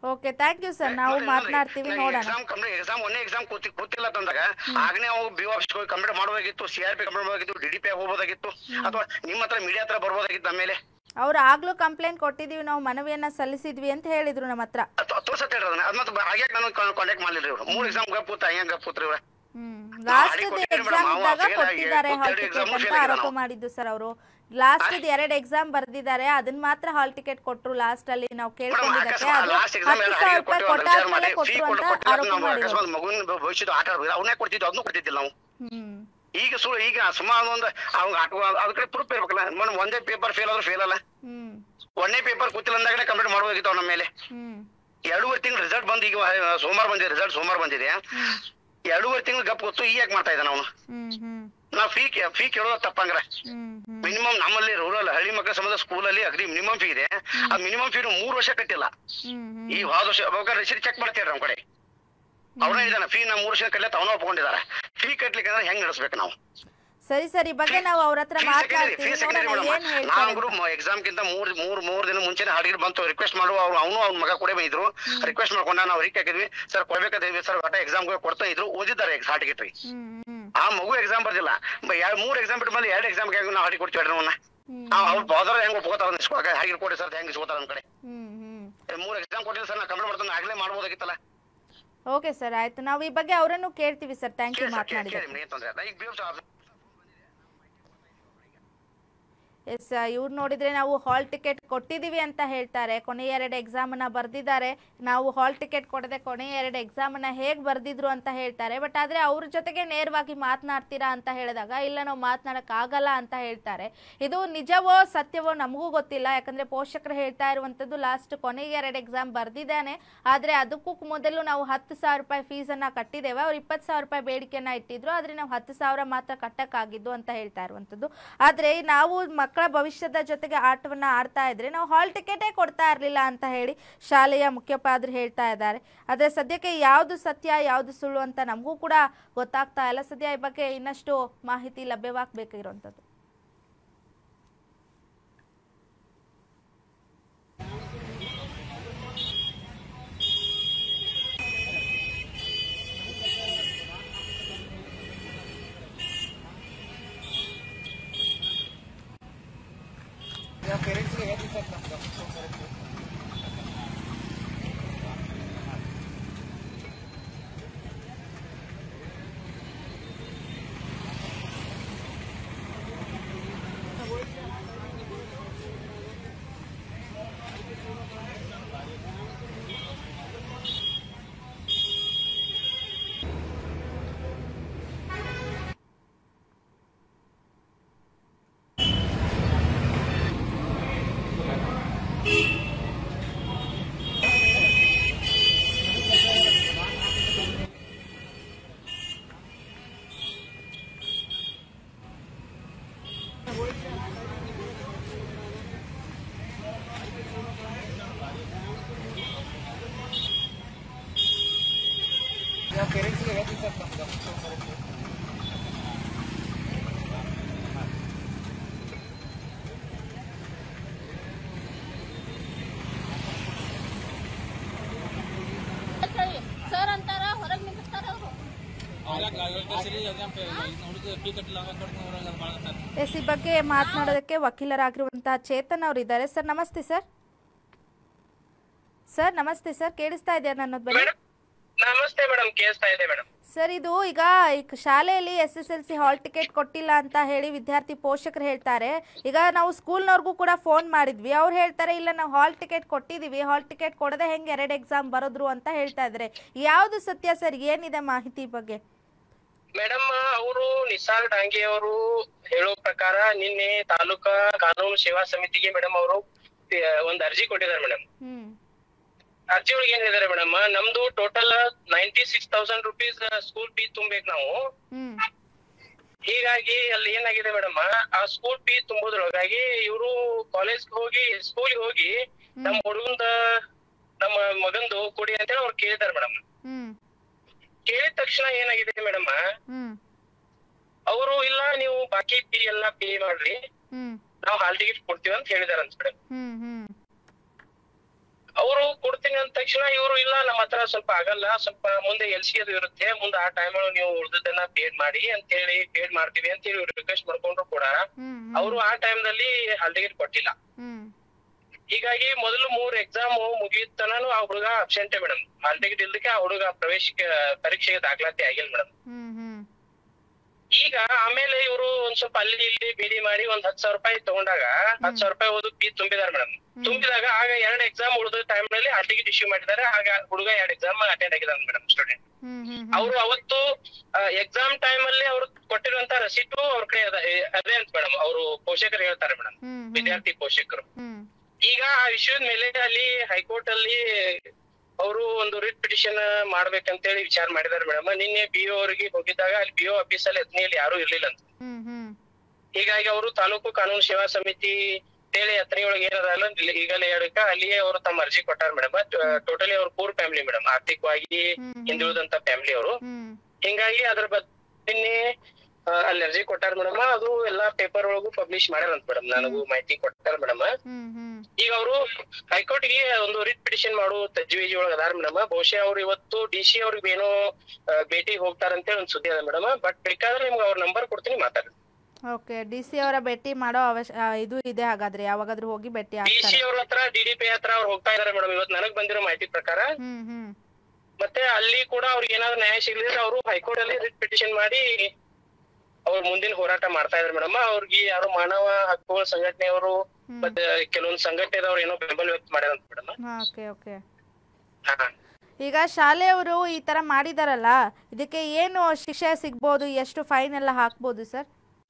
ಓಕೆ ಥ್ಯಾಂಕ್ ಯು ಸರ್ ನಾವು ಮಾತನಾಡ್ತೀವಿ ನೋಡೋಣ ಎಕ್ಸಾಮ್ ಕಂಪ್ಲೀಟ್ ಎಕ್ಸಾಮ್ ಒಂದೇ ಎಕ್ಸಾಮ್ ಕೂತಿ ಕೂತಿಲ್ಲ ತಂದಾಗ ಆಗನೇ ಅವು ಬಿ ಆಫೀಸ್ ಹೋಗಿ ಕಂಪ್ಲೀಟ್ ಮಾಡಬೇಕಾಗಿತ್ತು ಸಿ ಆರ್ ಪಿ ಕಂಪ್ಲೀಟ್ ಮಾಡಬೇಕಾಗಿತ್ತು ಡಿ ಡಿ ಪಿ ಹೋಗ್ಬೋದಾಗಿತ್ತು ಅಥವಾ ನಿಮ್ಮ ಹತ್ರ ಮೀಡಿಯಾ ಹತ್ರ ಬರ್ಬೋದಾಗಿತ್ತು ಆಮೇಲೆ ಅವ್ರು ಆಗ್ಲೂ ಕಂಪ್ಲೇಂಟ್ ಕೊಟ್ಟಿದೀವಿ ನಾವು ಮನವಿಯನ್ನ ಸಲ್ಲಿಸಿದ್ವಿ ಅಂತ ಹೇಳಿದ್ರು ನಮ್ಮ ಹತ್ರ ತೋರ್ಸತ್ತೆ ಹೇಳ್ರಿ ಅದ್ ಮತ್ತೆ ಹಾಗೆ ನಾನು ಕಾಂಟ್ಯಾಕ್ಟ್ ಮಾಡಲಿಲ್ಲ ಇವ್ರು ಮೂರು ಎಕ್ಸಾಮ್ ಗಪ್ ಕೂತ ಹಂಗೆ ಗಪ್ ಕೂತ್ರಿ ಇವ್ರು ಹ್ಮ್ ಲಾಸ್ಟ್ ಕೊಟ್ಟಿದ್ದೀನಿ ಎಕ್ಸಾಮ್ madam, ಅವ ಇದ್ದಾಗ fail ಆಗಿ ಕೊಟ್ಟಿದ್ದಾರೆ ಹಾಲ್ ಎರಡು ಟಿಕೆಟ್ exam ಅಂತ fail ಆಗಿದ್ದಾನೆ ಆರೋಪ ಅವ್ನು. ಮಾಡಿದ್ದು ಸರ್ ಅವರು ಲಾಸ್ಟ್ ಎರಡು ಎಕ್ಸಾಮ್ ಬರ್ದಿದ್ದಾರೆ ಅದನ್ನ ಮಾತ್ರ ಹಾಲ್ ಟಿಕೆಟ್ ಕೊಟ್ರು ಲಾಸ್ಟ್ ಅಲ್ಲಿ ನಾವು ಮೇಡಮ್ ಕೇಳ್ಕೊಂಡಿದ್ದಕ್ಕೆ ಅಕಸ್ಮಾತ್ ಅದು ಲಾಸ್ಟ್ ಎಕ್ಸಾಮ್ ಹತ್ತು ಎಲ್ಲ ಸಾವಿರ ಹಾಗೆ ರೂಪಾಯಿ ಕೊಟ್ಟು ವಿಚಾರ ಮಾಡಿ ಕೊಟ್ಟಾದ್ಮೇಲೆ ಫೀ ಕೊಟ್ರು ಕೊಟ್ಟು ಅಂತ ಕೊಟ್ಟಿದ್ರೆ ಆರೋಪ ನಾವು ಮಾಡಿರೋದು ಅಕಸ್ಮಾತ್ ಮಗುವಿನ ಭವಿಷ್ಯದ ಆಟ ಆಡ್ಬೋದು ಅವನ್ನೇ ಕೊಡ್ತಿದ್ವಿ ಅದನ್ನು ಕೊಡ್ತಿದ್ದಿಲ್ಲ ನಾವು ಹ್ಮ್ ಈಗ ಸುಳ್ಳು ಈಗ ಸುಮಾರು ಒಂದು ಅವ್ನ ಆಟ ಅದ್ರ ಕಡೆ ಪ್ರೂಫ್ ಇರ್ಬೇಕಲ್ಲ ಮೇಡಮ್ ಒಂದೇ ಪೇಪರ್ ಫೇಲ್ ಆದ್ರೂ ಫೇಲ್ ಅಲ್ಲ ಹ್ಮ್ ಒಂದೇ ಪೇಪರ್ ಕೂತಿಲ್ಲ ಅಂದಾಗನೇ ಕಂಪ್ಲೀಟ್ ಮಾಡಬೇಕಿತ್ತು ಅವ್ನ ಮೇಲೆ ಹ್ಮ್ ಎರಡೂವರೆ ತಿಂಗಳು ರಿಸಲ್ಟ್ ಬಂದು ಈಗ ಆ, ಸೋಮವಾರ ಬಂದಿದೆ ರಿಸಲ್ಟ್ ಸೋಮವಾರ ಬಂದಿದೆ ಎರಡೂವರೆ ತಿಂಗಳು ಗಪ್ ಗೊತ್ತು ಈಗ ಯಾಕೆ ಮಾಡ್ತಾ ಇದ್ದಾನೆ ಅವನು ಹ್ಮ್ ಹ್ಮ್ ನಾವು ಫೀ ಫೀ ಕೇಳೋದು ತಪ್ಪಂಗ್ರ ಹ್ಮ್ ಹ್ಮ್ ಮಿನಿಮಮ್ ನಮ್ಮಲ್ಲಿ ರೂರಲ್ ಹಳ್ಳಿ ಮಕ್ಕಳ ಸಂಬಂಧ ಸ್ಕೂಲಲ್ಲಿ ಅಗದಿ ಮಿನಿಮಮ್ ಫೀ ಇದೆ ಆ ಮಿನಿಮಮ್ ಫೀ ಮೂರು ವರ್ಷ ಕಟ್ಟಿಲ್ಲ ಹ್ಮ್ ಹ್ಮ್ ಈ ಹೋದ ವರ್ಷ ಬೇಕಾದ್ರೆ ರಿಸಿಟ್ ಚೆಕ್ ಮಾಡ್ತೀರಿ ನಮ್ಮ ಕಡೆ ಅವ್ರೇ ಇದ್ದಾನೆ ಫೀ ನಾವು ಮೂರು ವರ್ಷ ಕಟ್ಟಲೆ ಅವನ ಒಪ್ಕೊಂಡಿದ್ದಾರೆ ಫೀ ಕಟ್ಲಿಕ್ಕೆ ಅಂದ್ರೆ ಹೆಂಗ್ ನಡೆಸ್ಬೇಕು ನಾವು ಸರಿ ಸರಿ ಈ ಬಗ್ಗೆ ನಾವು ಅವ್ರ ಹತ್ರ ಫೀ ಸೆಕೆಂಡರಿ ಫೀ ಮಾತನಾಡ್ತೀವಿ ಸೆಕೆಂಡರಿ ನೋಡೋಣ ಏನ್ ಮೇಡಮ್ ಹೇಳ್ತಾರೆ ನಾವು ಎಕ್ಸಾಮ್ ಕಿಂತ ಮೂರ್ ಮೂರ್ ಮೂರ್ ದಿನ ಮುಂಚೆನೆ ಹಾಡಿಗೆ ಬಂತು ರಿಕ್ವೆಸ್ಟ್ ಮಾಡುವ ಅವ್ರು ಅವನು ಅವ್ನ ಮಗ ಕೂಡ ಬಂದಿದ್ರು ರಿಕ್ವೆಸ್ಟ್ ಮಾಡ್ಕೊಂಡ ನಾವು ರಿಕ್ ಹಾಕಿದ್ವಿ ಸರ್ ಕೊಡ್ಬೇಕಾದ್ರೆ ಸರ್ ಒಟ್ಟ ಎಕ್ಸಾಮ್ ಕೊಡ್ತಾ ಇದ್ರು ಓದಿದ್ದಾರೆ ಹಾಲ್ ಟಿಕೆಟ್ ಹ್ಮ್ ಹ್ಮ್ ಆ ಮಗು ಎಕ್ಸಾಮ್ ಬರ್ದಿಲ್ಲ ಬ- ಎರಡ್ ಮೂರ್ ಎಕ್ಸಾಮ್ ಬಿಟ್ಟು ಮೇಲೆ ಎರಡು ಎಕ್ಸಾಮ್ ನಾವು ಹಾಡಿ ಕೊಡ್ತೀವಿ ಅವ್ನ ಹ್ಮ್. ಅವ್ರು ಬಾದರ್ ಹೆಂಗ್ ಒಪ್ಕೋತಾರ ಇಸ್ಕೊಳಕ ಹಾಗೆ ಕೊಡಿ ಸರ್ ಹೆಂಗ್ ಇಸ್ಕೋತಾರ ನಮ್ ಕಡೆ ಹ್ಮ್ ಹ್ಮ್ ಏ, ಮೂರ್ ಎಕ್ಸಾಮ್ ಕೊಟ್ಟಿಲ್ಲ ಸರ್ ನಾ ಕಂಪ್ಲೇಂಟ್ ಮಾಡ್ತಾನೆ ಆಗ್ಲೇ ಮಾಡ್ಬೋದಾಗಿತ್ತಲ್ಲ ಓಕೆ ಸರ್ ಆಯ್ತು ನಾವು ಈ ಬಗ್ಗೆ ಅವರನ್ನು ಕೇಳ್ತೀವಿ ಸರ್ ಥ್ಯಾಂಕ್ ಯು ಕೇಳಿ ಸರ್, ಕೇಳಿ ಮಾತನಾಡಿದ ಕೇಳಿ, ಏನ್ ತೊಂದ್ರೆ ಇಲ್ಲ. ಈಗ BFC ಎಸ್ ಇವ್ರು ನೋಡಿದ್ರೆ ನಾವು ಹಾಲ್ ಟಿಕೆಟ್ ಕೊಟ್ಟಿದ್ದೀವಿ ಅಂತ ಹೇಳ್ತಾರೆ ಕೊನೆಯ ಎರಡು ಎಕ್ಸಾಮನ್ನ ಬರ್ದಿದ್ದಾರೆ ನಾವು ಹಾಲ್ ಟಿಕೆಟ್ ಕೊಡದೆ ಕೊನೆಯ ಎರಡು ಎಕ್ಸಾಮನ್ನ ಹೇಗೆ ಬರ್ದಿದ್ರು ಅಂತ ಹೇಳ್ತಾರೆ ಬಟ್ ಆದರೆ ಅವ್ರ ಜೊತೆಗೆ ನೇರವಾಗಿ ಮಾತನಾಡ್ತೀರಾ ಅಂತ ಹೇಳಿದಾಗ ಇಲ್ಲ ನಾವು ಮಾತನಾಡೋಕ್ಕಾಗಲ್ಲ ಅಂತ ಹೇಳ್ತಾರೆ ಇದು ನಿಜವೋ ಸತ್ಯವೋ ನಮಗೂ ಗೊತ್ತಿಲ್ಲ ಯಾಕಂದ್ರೆ ಪೋಷಕರು ಹೇಳ್ತಾ ಇರುವಂಥದ್ದು ಲಾಸ್ಟ್ ಕೊನೆಯ ಎರಡು ಎಕ್ಸಾಮ್ ಬರ್ದಿದ್ದಾನೆ ಆದರೆ ಅದಕ್ಕೂ ಮೊದಲು ನಾವು ಹತ್ತು ಸಾವಿರ ರೂಪಾಯಿ ಫೀಸನ್ನು ಕಟ್ಟಿದ್ದೇವೆ ಅವ್ರು ಇಪ್ಪತ್ತು ಸಾವಿರ ರೂಪಾಯಿ ಬೇಡಿಕೆಯನ್ನ ಇಟ್ಟಿದ್ರು ಆದರೆ ನಾವು ಹತ್ತು ಸಾವಿರ ಮಾತ್ರ ಕಟ್ಟಕ್ಕಾಗಿದ್ದು ಅಂತ ಹೇಳ್ತಾ ಇರುವಂಥದ್ದು ಆದರೆ ನಾವು ಮಕ್ಕಳ ಭವಿಷ್ಯದ ಜೊತೆಗೆ ಆಟವನ್ನು ಆಡ್ತಾ ಇದ್ರೆ ನಾವು ಹಾಲ್ ಟಿಕೆಟೇ ಕೊಡ್ತಾ ಇರಲಿಲ್ಲ ಅಂತ ಹೇಳಿ ಶಾಲೆಯ ಮುಖ್ಯೋಪಾಧ್ಯಾಯರು ಹೇಳ್ತಾ ಇದ್ದಾರೆ ಆದರೆ ಸದ್ಯಕ್ಕೆ ಯಾವುದು ಸತ್ಯ ಯಾವುದು ಸುಳ್ಳು ಅಂತ ನಮಗೂ ಕೂಡ ಗೊತ್ತಾಗ್ತಾ ಇಲ್ಲ ಸದ್ಯ ಈ ಬಗ್ಗೆ ಇನ್ನಷ್ಟು ಮಾಹಿತಿ ಲಭ್ಯವಾಗಬೇಕಿರುವಂಥದ್ದು ಸರ್ ಅಂತಾರ ಹೊರಗ್ ನಿಂತಿರ್ತಾರ ಅವ್ರು ಹುಡುಗ ಫೀ ಕಟ್ಟಿಲ್ಲ ಆಮೇಲೆ ಕಟ್ಕೊಂಡು ಬರೋದು ಅದು ಮಾಡ್ತಾರೆ ಎಸ್ ಈ ಬಗ್ಗೆ ಮಾತನಾಡೋದಕ್ಕೆ ವಕೀಲರಾಗಿರುವಂತಹ ಚೇತನ್ ಅವರು ಇದ್ದಾರೆ ಸರ್ ನಮಸ್ತೆ ಸರ್ ಸರ್ ನಮಸ್ತೆ ಸರ್ ಕೇಳಿಸ್ತಾ ಇದೆಯಾ ನನ್ನ ಧ್ವನಿ ನಮಸ್ತೆ ಮೇಡಮ್ ಕೇಳಿಸ್ತಾ ಇದೆ ಮೇಡಮ್ ಸರ್ ಇದು ಈಗ ಈ ಶಾಲೆಯಲ್ಲಿ S S L C hall ticket ಕೊಟ್ಟಿಲ್ಲ ಅಂತ ಹೇಳಿ ವಿದ್ಯಾರ್ಥಿ ಪೋಷಕರು ಹೇಳ್ತಾರೆ ಈಗ ನಾವು ಸ್ಕೂಲ್ನವ್ರಿಗೂ ಕೂಡ ಫೋನ್ ಮಾಡಿದ್ವಿ ಅವ್ರು ಹೇಳ್ತಾರೆ ಇಲ್ಲ ನಾವು ಹಾಲ್ ಟಿಕೆಟ್ ಕೊಟ್ಟಿದ್ದೀವಿ ಹಾಲ್ ಟಿಕೆಟ್ ಕೊಡದೆ ಹೆಂಗೆ ಎರಡು ಎಕ್ಸಾಮ್ ಬರೋದ್ರು ಅಂತ ಹೇಳ್ತಾ ಇದ್ದಾರೆ ಯಾವುದು ಸತ್ಯ ಸರ್ ಏನಿದೆ ಮಾಹಿತಿ ಬಗ್ಗೆ ಮೇಡಮ್ ಅವರು ನಿಸಾರ್ ಡಾಂಗೆ ಅವರು ಹೇಳೋ ಪ್ರಕಾರ ನಿನ್ನೆ ತಾಲೂಕಾ ಕಾನೂನು ಸೇವಾ ಸಮಿತಿಗೆ ಮೇಡಮ್ ಅವರು ಒಂದ್ ಅರ್ಜಿ ಕೊಟ್ಟಿದ್ದಾರೆ ಮೇಡಮ್ ಹ್ಮ್ ಅರ್ಜಿ ಒಳಗೆ ಏನ್ ಹೇಳಿದಾರೆ ಮೇಡಮ್ ನಮ್ದು total ninety six thousand rupees school fee ತುಂಬೇಕು ನಾವು ಹ್ಮ್ ಹೀಗಾಗಿ ಅಲ್ಲಿ ಏನಾಗಿದೆ ಮೇಡಮ್ ಆ ಸ್ಕೂಲ್ ಫೀ ತುಂಬೋದ್ರೊಳಗಾಗಿ ಇವರು ಕಾಲೇಜ್ ಹೋಗಿ ಸ್ಕೂಲ್ಗೆ ಹೋಗಿ ನಮ್ಮ ಹುಡುಗಂದ ನಮ್ಮ ಮಗಂದು ಕೊಡಿ ಅಂತೇಳಿ ಅವ್ರು ಕೇಳಿದಾರೆ ಮೇಡಮ್ ಹ್ಮ್ ಕೇಳಿದ ತಕ್ಷಣ ಏನಾಗಿದೆ ಮೇಡಮ್ ಹ್ಮ್ ಅವರು ಇಲ್ಲ ನೀವು ಬಾಕಿ ಫೀ ಎಲ್ಲ ಪೇ ಮಾಡ್ರಿ ಹ್ಮ್ ನಾವು ಹಾಲ್ ಟಿಕೆಟ್ ಕೊಡ್ತೀವಿ ಅಂತ ಹೇಳಿದಾರೆ ಅಂತ ಮೇಡಮ್ ಹ್ಮ್ ಹ್ಮ್ ಅವರು ಕೊಡ್ತೀನಿ ಅಂದ ತಕ್ಷಣ ಇವರು ಇಲ್ಲ ನಮ್ಮ ಹತ್ರ ಸ್ವಲ್ಪ ಆಗಲ್ಲ ಸ್ವಲ್ಪ ಮುಂದೆ ಎಲ್ ಸಿ ಅದು ಇರುತ್ತೆ ಮುಂದೆ ಆ ಟೈಮ್ ಒಳಗೆ ನೀವು ಉಳಿದದನ್ನ ಪೇಡ್ ಮಾಡಿ ಅಂತ ಹೇಳಿ ಪೇಡ್ ಮಾಡ್ತೀವಿ ಅಂತ ಹೇಳಿ ರಿಕ್ವೆಸ್ಟ್ ಮಾಡ್ಕೊಂಡ್ರು ಕೂಡ ಹ್ಮ್ ಅವರು ಆ ಟೈಮ್ ನಲ್ಲಿ ಹಾಲ್ ಟಿಕೆಟ್ ಕೊಟ್ಟಿಲ್ಲ ಹ್ಮ್ ಹೀಗಾಗಿ ಮೊದಲು ಮೂರ್ ಎಕ್ಸಾಮ್ ಮುಗಿಯುತ್ತನೂ ಆ ಹುಡುಗ ಅಬ್ಸೆಂಟೇ ಮೇಡಮ್ ಹಾಲ್ ಟಿಕೆಟ್ ಇಲ್ದಕ್ಕೆ ಆ ಹುಡುಗ ಪ್ರವೇಶಕ್ಕೆ ಪರೀಕ್ಷೆಗೆ ದಾಖಲಾತಿ ಆಗಿಲ್ಲ ಮೇಡಮ್ ಹ್ಮ್ ಹ್ಮ್ ಈಗ ಆಮೇಲೆ ಇವರು ಒಂದ್ ಸ್ವಲ್ಪ ಅಲ್ಲಿ ಇಲ್ಲಿ ಬಿಡಿ ಮಾಡಿ ಒಂದ್ ಹತ್ ಸಾವಿರ ರೂಪಾಯಿ ತಗೊಂಡಾಗ ಹತ್ ಸಾವಿರ ರೂಪಾಯಿ ಓದು ಫೀಸ್ ತುಂಬಿದಾರೆ ಮೇಡಮ್ ತುಂಬಿದಾಗ ಆಗ ಎರಡ್ ಎಕ್ಸಾಮ್ ಉಳಿದ ಟೈಮ್ ನಲ್ಲಿ ಹಾಲ್ ಟಿಕೆಟ್ ಇಶ್ಯೂ ಮಾಡಿದ್ದಾರೆ ಆಗ ಹುಡುಗ ಎರಡ್ ಎಕ್ಸಾಮ್ ಅಟೆಂಡ್ ಆಗಿದ್ದಾನೆ ಮೇಡಮ್ ಸ್ಟೂಡೆಂಟ್ ಹ್ಮ್ ಹ್ಮ್ ಅವರು ಅವತ್ತು ಎಕ್ಸಾಮ್ ಟೈಮ್ ಅಲ್ಲಿ ಅವ್ರು ಕೊಟ್ಟಿರುವಂತ ರಸೀಟು ಅವ್ರ ಕಡೆ ಅದ ಏ, ಅದೇ ಅಂತ ಮೇಡಮ್ ಅವರು ಪೋಷಕರು ಹೇಳ್ತಾರೆ ಮೇಡಮ್ ಹ್ಮ್ ಹ್ಮ್ ವಿದ್ಯಾರ್ಥಿ ಪೋಷಕರು ಹ್ಮ್ ಈಗ ಆ ವಿಷಯದ ಮೇಲೆ ಅಲ್ಲಿ ಹೈಕೋರ್ಟ್ ಅಲ್ಲಿ ಅವರು ಒಂದು ರಿಟ್ ಪಿಟಿಷನ್ ಮಾಡ್ಬೇಕಂತೇಳಿ ವಿಚಾರ ಮಾಡಿದಾರೆ ಮೇಡಮ್ ನಿನ್ನೆ ಬಿ ಅವರಿಗೆ ಹೋಗಿದ್ದಾಗ ಅಲ್ಲಿ ಬಿ ಆಫೀಸ್ ಅಲ್ಲಿ ಯತ್ನಿಯಲ್ಲಿ ಯಾರು ಇರ್ಲಿಲ್ಲ ಅಂತ ಹ್ಮ್ ಹ್ಮ್ ಹೀಗಾಗಿ ಅವರು ತಾಲೂಕು ಕಾನೂನು ಸೇವಾ ಸಮಿತಿ ಹೇಳಿ ಹತ್ತನೇ ಒಳಗೆ ಏನದಲ್ಲ ಈಗಲೇ ಹೇಳಕ ಅಲ್ಲಿಯೇ ಅವರು ತಮ್ಮ ಅರ್ಜಿ ಕೊಟ್ಟಾರ ಮೇಡಮ್ ಟೋಟಲಿ ಅವ್ರ ಪೂರ್ ಫ್ಯಾಮಿಲಿ ಮೇಡಮ್ ಆರ್ಥಿಕವಾಗಿ ಹ್ಮ್. ಹಿಂದುಳಿದಂತ ಫ್ಯಾಮಿಲಿ ಅವರು ಹ್ಮ್ ಹಿಂಗಾಗಿ ಅದ್ರ ಬಗ್ಗೆ ಆ, ಅಲ್ಲಿ ಅರ್ಜಿ ಕೊಟ್ಟಾರ ಮೇಡಮ್ ಅದು ಎಲ್ಲಾ ಪೇಪರ್ ಒಳಗೂ ಪಬ್ಲಿಷ್ ಮಾಡ್ಯಾರಂತ ಮೇಡಮ್ ನನಗೂ ಮಾಹಿತಿ ಕೊಟ್ಟಾರ ಮೇಡಮ್ ಹ್ಮ್ ಹ್ಮ್ ಈಗ ಅವರು ಹೈಕೋರ್ಟ್ ಗೆ ಒಂದು ರಿಟ್ ಪಿಟಿಷನ್ ಮಾಡು ತಜ್ವೀಜಿ ಒಳಗ ಅದಾರ ಮೇಡಮ್ ಬಹುಶಃ ಅವ್ರು ಇವತ್ತು ಡಿ ಸಿ ಅವ್ರಿಗೆ ಏನೋ ಆ, ಭೇಟಿಗೆ ಹೋಗ್ತಾರಂತ ಒಂದ್ ಸುದ್ದಿ ಅದ ಮೇಡಮ್ ಬಟ್ ಬೇಕಾದ್ರೆ ನಿಮ್ಗೆ ಅವ್ರ ನಂಬರ್ ಕೊಡ್ತೀನಿ ಮಾತಾಡಿ ಓಕೆ ಡಿ ಸಿ ಅವರ ಭೇಟಿ ಮಾಡೋ ಅವಶ್ಯ ಆ, ಇದು ಇದೆ ಹಾಗಾದ್ರೆ ಯಾವಾಗಾದ್ರೂ ಹೋಗಿ ಭೇಟಿ ಡಿ ಸಿ ಆಗ್ತಾರೆ ಅವ್ರ ಹತ್ರ ಡಿಡಿಪಿ ಹತ್ರ ಅವ್ರು ಹೋಗ್ತಾ ಇದಾರೆ ಮೇಡಮ್ ಇವತ್ತು ನನಗ್ ಬಂದಿರೋ ಮಾಹಿತಿ ಪ್ರಕಾರ ಹ್ಮ್ ಹ್ಮ್ ಮತ್ತೆ ಅಲ್ಲಿ ಕೂಡ ಅವ್ರಿಗೆ ಏನಾದ್ರು ನ್ಯಾಯ ಸಿಗಲಿದ್ರೆ ಅವರು ಹೈಕೋರ್ಟ್ ಅಲ್ಲಿ ರಿಟ್ ಪಿಟಿಷನ್ ಮಾಡಿ ಅವ್ರ ಮುಂದಿನ ಹೋರಾಟ ಮಾಡ್ತಾ ಇದಾರೆ ಮೇಡಮ್ ಅವ್ರಿಗೆ ಯಾರು ಮಾನವ ಹಕ್ಕುಗಳ ಸಂಘಟನೆಯವರು ಮತ್ತೆ ಕೆಲವೊಂದು ಸಂಘಟನೆದವ್ರು ಏನೋ ಬೆಂಬಲ ವ್ಯಕ್ತ ಮಾಡ್ಯಾರಂತ ಮೇಡಮ್ ಓಕೆ ಓಕೆ ಹಾ ಈಗ ಶಾಲೆಯವರು ಈ ತರ ಮಾಡಿದಾರಲ್ಲ ಇದಕ್ಕೆ ಏನು ಶಿಕ್ಷೆ ಸಿಗ್ಬೋದು ಎಷ್ಟು ಫೈನ್ ಎಲ್ಲ ಹಾಕ್ಬೋದು ಸರ್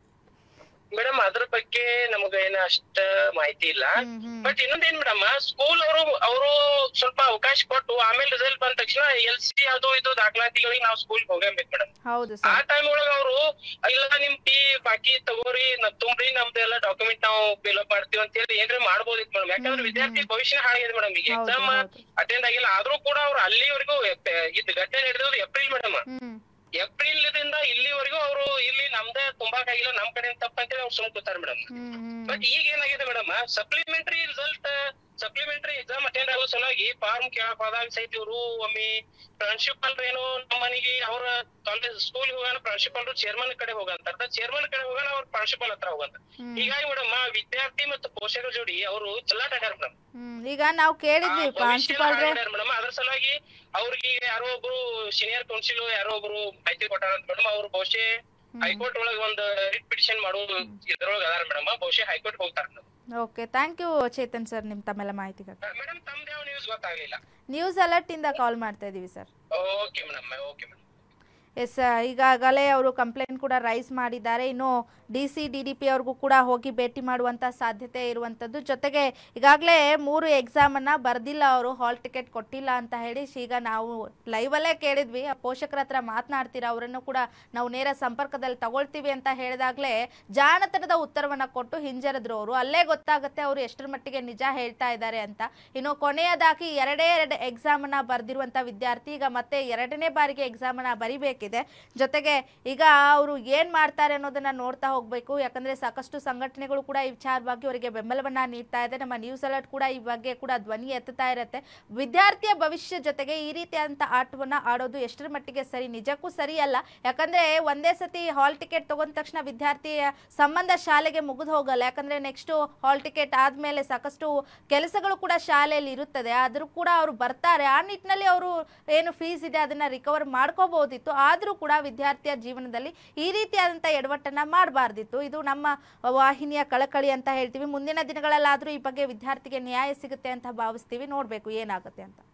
ಮೇಡಮ್ ಅದ್ರ ಬಗ್ಗೆ ನಮಗ ಏನ ಅಷ್ಟ ಮಾಹಿತಿ ಇಲ್ಲ ಹ್ಮ್ ಹ್ಮ್ ಬಟ್ ಇನ್ನೊಂದೇನ್ ಮೇಡಮ್ ಸ್ಕೂಲ್ ಅವರು ಅವರು ಸ್ವಲ್ಪ ಅವಕಾಶ ಕೊಟ್ಟು ಆಮೇಲೆ ರಿಸಲ್ಟ್ ಬಂದ ತಕ್ಷಣ ಎಲ್ ಸಿ ಅದು ಇದು ದಾಖಲಾತಿಗಳಿಗೆ ನಾವು ಸ್ಕೂಲ್ ಹೋಗಬೇಕು ಮೇಡಮ್ ಹೌದು ಆ ಸರ್ ಟೈಮ್ ಒಳಗ ಅವರು ಇಲ್ಲ ನಿಮ್ ಫೀ ಬಾಕಿ ತಗೋರಿ ನಾವ್ ತುಂಬ್ರಿ ನಮ್ದು ಎಲ್ಲ ಡಾಕ್ಯುಮೆಂಟ್ ನಾವು ಫಿಲ್ಅಪ್ ಮಾಡ್ತೀವಿ ಅಂತ ಹೇಳಿ ಏನ್ರಿ ಮಾಡ್ಬೋದಿತ್ತು ಮೇಡಮ್ ಯಾಕಂದ್ರೆ ವಿದ್ಯಾರ್ಥಿ ಭವಿಷ್ಯ ಹಾಳಾಗಿದೆ ಮೇಡಮ್ ಈಗ ಹೌದು, ಎಕ್ಸಾಮ್ ಹೌದು. ಅಟೆಂಡ್ ಆಗಿಲ್ಲ ಆದ್ರೂ ಕೂಡ ಅವ್ರು ಅಲ್ಲಿವರೆಗೂ ಇದ್ ಘಟನೆ ನಡೆದಿರೋದು ಏಪ್ರಿಲ್ ಮೇಡಮ್ ಹ್ಮ್ ಏಪ್ರಿಲ್ ದಿಂದ ಇಲ್ಲಿವರೆಗೂ ಅವರು ಇಲ್ಲಿ ನಮ್ದೇ ತುಂಬಾಕಾಗಿಲ್ಲ ನಮ್ ಕಡೆ ತಪ್ಪ ಅಂತೇಳಿ ಅವ್ರು ಸುಮ್ ಕೂತಾರ ಮೇಡಮ್ ಹ್ಮ್ ಹ್ಮ್ ಬಟ್ ಈಗ ಏನಾಗಿದೆ madam supplementary result supplementary exam attend ಆಗೋ ಸಲುವಾಗಿ ಫಾರ್ಮ್ ಕೇಳಕ್ ಹೋದಾಗ ಸಹಿತ ಇವರು ಒಮ್ಮೆ ಪ್ರಿನ್ಸಿಪಲ್ ಏನು ನಮ್ಮ ಮನೆಗೆ ಅವರ ಕಾಲೇಜ್ ಸ್ಕೂಲ್ ಹೋಗೋಣ ಪ್ರಿನ್ಸಿಪಲ್ ಚೇರ್ಮನ್ ಕಡೆ ಹೋಗಂತ ಚೇರ್ಮನ್ ಕಡೆ ಹೋಗೋಣ ಅವ್ರ ಪ್ರಿನ್ಸಿಪಲ್ ಹತ್ರ ಹೋಗಂತ ಹ್ಮ್. ಹೀಗಾಗಿ ಮೇಡಮ್ ವಿದ್ಯಾರ್ಥಿ ಮತ್ತು ಪೋಷಕರ ಜೋಡಿ ಅವರು ಚಲ್ಲಾಟ ಆಡ್ಯಾರ ಮೇಡಮ್ ಹ್ಮ್ ಈಗ ನಾವು ಕೇಳಿದ್ವಿ ಪ್ರಾಂಶುಪಾಲ್ರೆ ಮೇಡಮ್ ಅದ್ರ ಸಲುವಾಗಿ ಅವ್ರಿಗೆ ಯಾರೋ ಒಬ್ರು ಸೀನಿಯರ್ ಕೌನ್ಸಿಲ್ ಯಾರೋ ಒಬ್ರು ಮಾಹಿತಿ ಕೊಟ್ಟಾರ ಮೇಡಮ್ ಅವ್ರು ಬಹುಶಃ ಹೈಕೋರ್ಟ್ ಒಳಗ ಒಂದು ರಿಟ್ ಪಿಟಿಷನ್ ಮಾಡೋ ಇದ್ರೊಳಗ ಅದಾರ ಮೇಡಮ್ ಬಹುಶಃ ಹೈಕೋರ್ಟ್ ಹೋಗ್ತಾರ okay thank you Chetan sir ನಿಮ್ಮ ತಮ್ಮೆಲ್ಲ ಮಾಹಿತಿಗಾಗಿ ಮೇಡಮ್ ತಮ್ದು ಯಾವ ನ್ಯೂಸ್ ಗೊತ್ತಾಗ್ಲಿಲ್ಲ ನ್ಯೂಸ್ ಅಲರ್ಟಿಂದ ಕಾಲ್ ಮಾಡ್ತಾ ಇದ್ದೀವಿ sir okay madam okay madam yes ಈಗಾಗಲೇ ಅವರು ಕಂಪ್ಲೇಂಟ್ ಕೂಡ ರೈಸ್ ಮಾಡಿದ್ದಾರೆ ಇನ್ನು D C D D P ಅವ್ರಿಗೂ ಕೂಡ ಹೋಗಿ ಭೇಟಿ ಮಾಡುವಂಥ ಸಾಧ್ಯತೆ ಇರುವಂಥದ್ದು ಜೊತೆಗೆ ಈಗಾಗಲೇ ಮೂರು ಎಕ್ಸಾಮನ್ನು ಬರೆದಿಲ್ಲ ಅವರು ಹಾಲ್ ಟಿಕೆಟ್ ಕೊಟ್ಟಿಲ್ಲ ಅಂತ ಹೇಳಿ ಈಗ ನಾವು ಲೈವಲ್ಲೇ ಕೇಳಿದ್ವಿ ಆ ಪೋಷಕರ ಹತ್ರ ಮಾತನಾಡ್ತೀರಾ ಅವರನ್ನು ಕೂಡ ನಾವು ನೇರ ಸಂಪರ್ಕದಲ್ಲಿ ತಗೊಳ್ತೀವಿ ಅಂತ ಹೇಳಿದಾಗಲೇ ಜಾಣತನದ ಉತ್ತರವನ್ನು ಕೊಟ್ಟು ಹಿಂಜರಿದ್ರು ಅವರು ಅಲ್ಲೇ ಗೊತ್ತಾಗುತ್ತೆ ಅವರು ಎಷ್ಟರ ಮಟ್ಟಿಗೆ ನಿಜ ಹೇಳ್ತಾ ಇದ್ದಾರೆ ಅಂತ ಇನ್ನು ಕೊನೆಯದಾಗಿ ಎರಡೇ ಎರಡು ಎಕ್ಸಾಮನ್ನು ಬರೆದಿರುವಂಥ ವಿದ್ಯಾರ್ಥಿ ಈಗ ಮತ್ತೆ ಎರಡನೇ ಬಾರಿಗೆ ಎಕ್ಸಾಮನ್ನು ಬರಿಬೇಕಿದೆ ಜೊತೆಗೆ ಈಗ ಅವರು ಏನು ಮಾಡ್ತಾರೆ ಅನ್ನೋದನ್ನ ನೋಡ್ತಾ ಹೋಗಬೇಕು ಯಾಕಂದ್ರೆ ಸಾಕಷ್ಟು ಸಂಘಟನೆಗಳು ಕೂಡ ಈ ವಿಚಾರವಾಗಿ ಅವರಿಗೆ ಬೆಂಬಲವನ್ನ ನೀಡ್ತಾ ಇದೆ ನಮ್ಮ ನ್ಯೂಸ್ ಅಲರ್ಟ್ ಕೂಡ ಈ ಬಗ್ಗೆ ಕೂಡ ಧ್ವನಿ ಎತ್ತುತ್ತಾ ಇರುತ್ತೆ ವಿದ್ಯಾರ್ಥಿಯ ಭವಿಷ್ಯ ಜೊತೆಗೆ ಈ ರೀತಿಯಾದಂಥ ಆಟವನ್ನ ಆಡೋದು ಎಷ್ಟರ ಮಟ್ಟಿಗೆ ಸರಿ ನಿಜಕ್ಕೂ ಸರಿ ಅಲ್ಲ ಯಾಕಂದ್ರೆ ಒಂದೇ ಸತಿ ಹಾಲ್ ಟಿಕೆಟ್ ತಗೊಂಡ ತಕ್ಷಣ ವಿದ್ಯಾರ್ಥಿಯ ಸಂಬಂಧ ಶಾಲೆಗೆ ಮುಗಿದು ಹೋಗಲ್ಲ ಯಾಕಂದ್ರೆ ನೆಕ್ಸ್ಟ್ ಹಾಲ್ ಟಿಕೆಟ್ ಆದ್ಮೇಲೆ ಸಾಕಷ್ಟು ಕೆಲಸಗಳು ಕೂಡ ಶಾಲೆಯಲ್ಲಿ ಇರುತ್ತದೆ ಆದರೂ ಕೂಡ ಅವರು ಬರ್ತಾರೆ ಆ ನಿಟ್ಟಿನಲ್ಲಿ ಅವರು ಏನು ಫೀಸ್ ಇದೆ ಅದನ್ನ ರಿಕವರ್ ಮಾಡ್ಕೋಬಹುದಿತ್ತು ಆದರೂ ಕೂಡ ವಿದ್ಯಾರ್ಥಿಯ ಜೀವನದಲ್ಲಿ ಈ ರೀತಿಯಾದಂಥ ಎಡವಟ್ಟನ್ನ ಮಾಡಬಾರ್ದಿತ್ತು ಇದು ನಮ್ಮ ವಾಹಿನಿಯ ಕಳಕಳಿ ಅಂತ ಹೇಳ್ತೀವಿ ಮುಂದಿನ ದಿನಗಳಲ್ಲಾದರೂ ಈ ಬಗ್ಗೆ ವಿದ್ಯಾರ್ಥಿಗೆ ನ್ಯಾಯ ಸಿಗುತ್ತೆ ಅಂತ ಭಾವಿಸ್ತೀವಿ ನೋಡಬೇಕು ಏನಾಗುತ್ತೆ ಅಂತ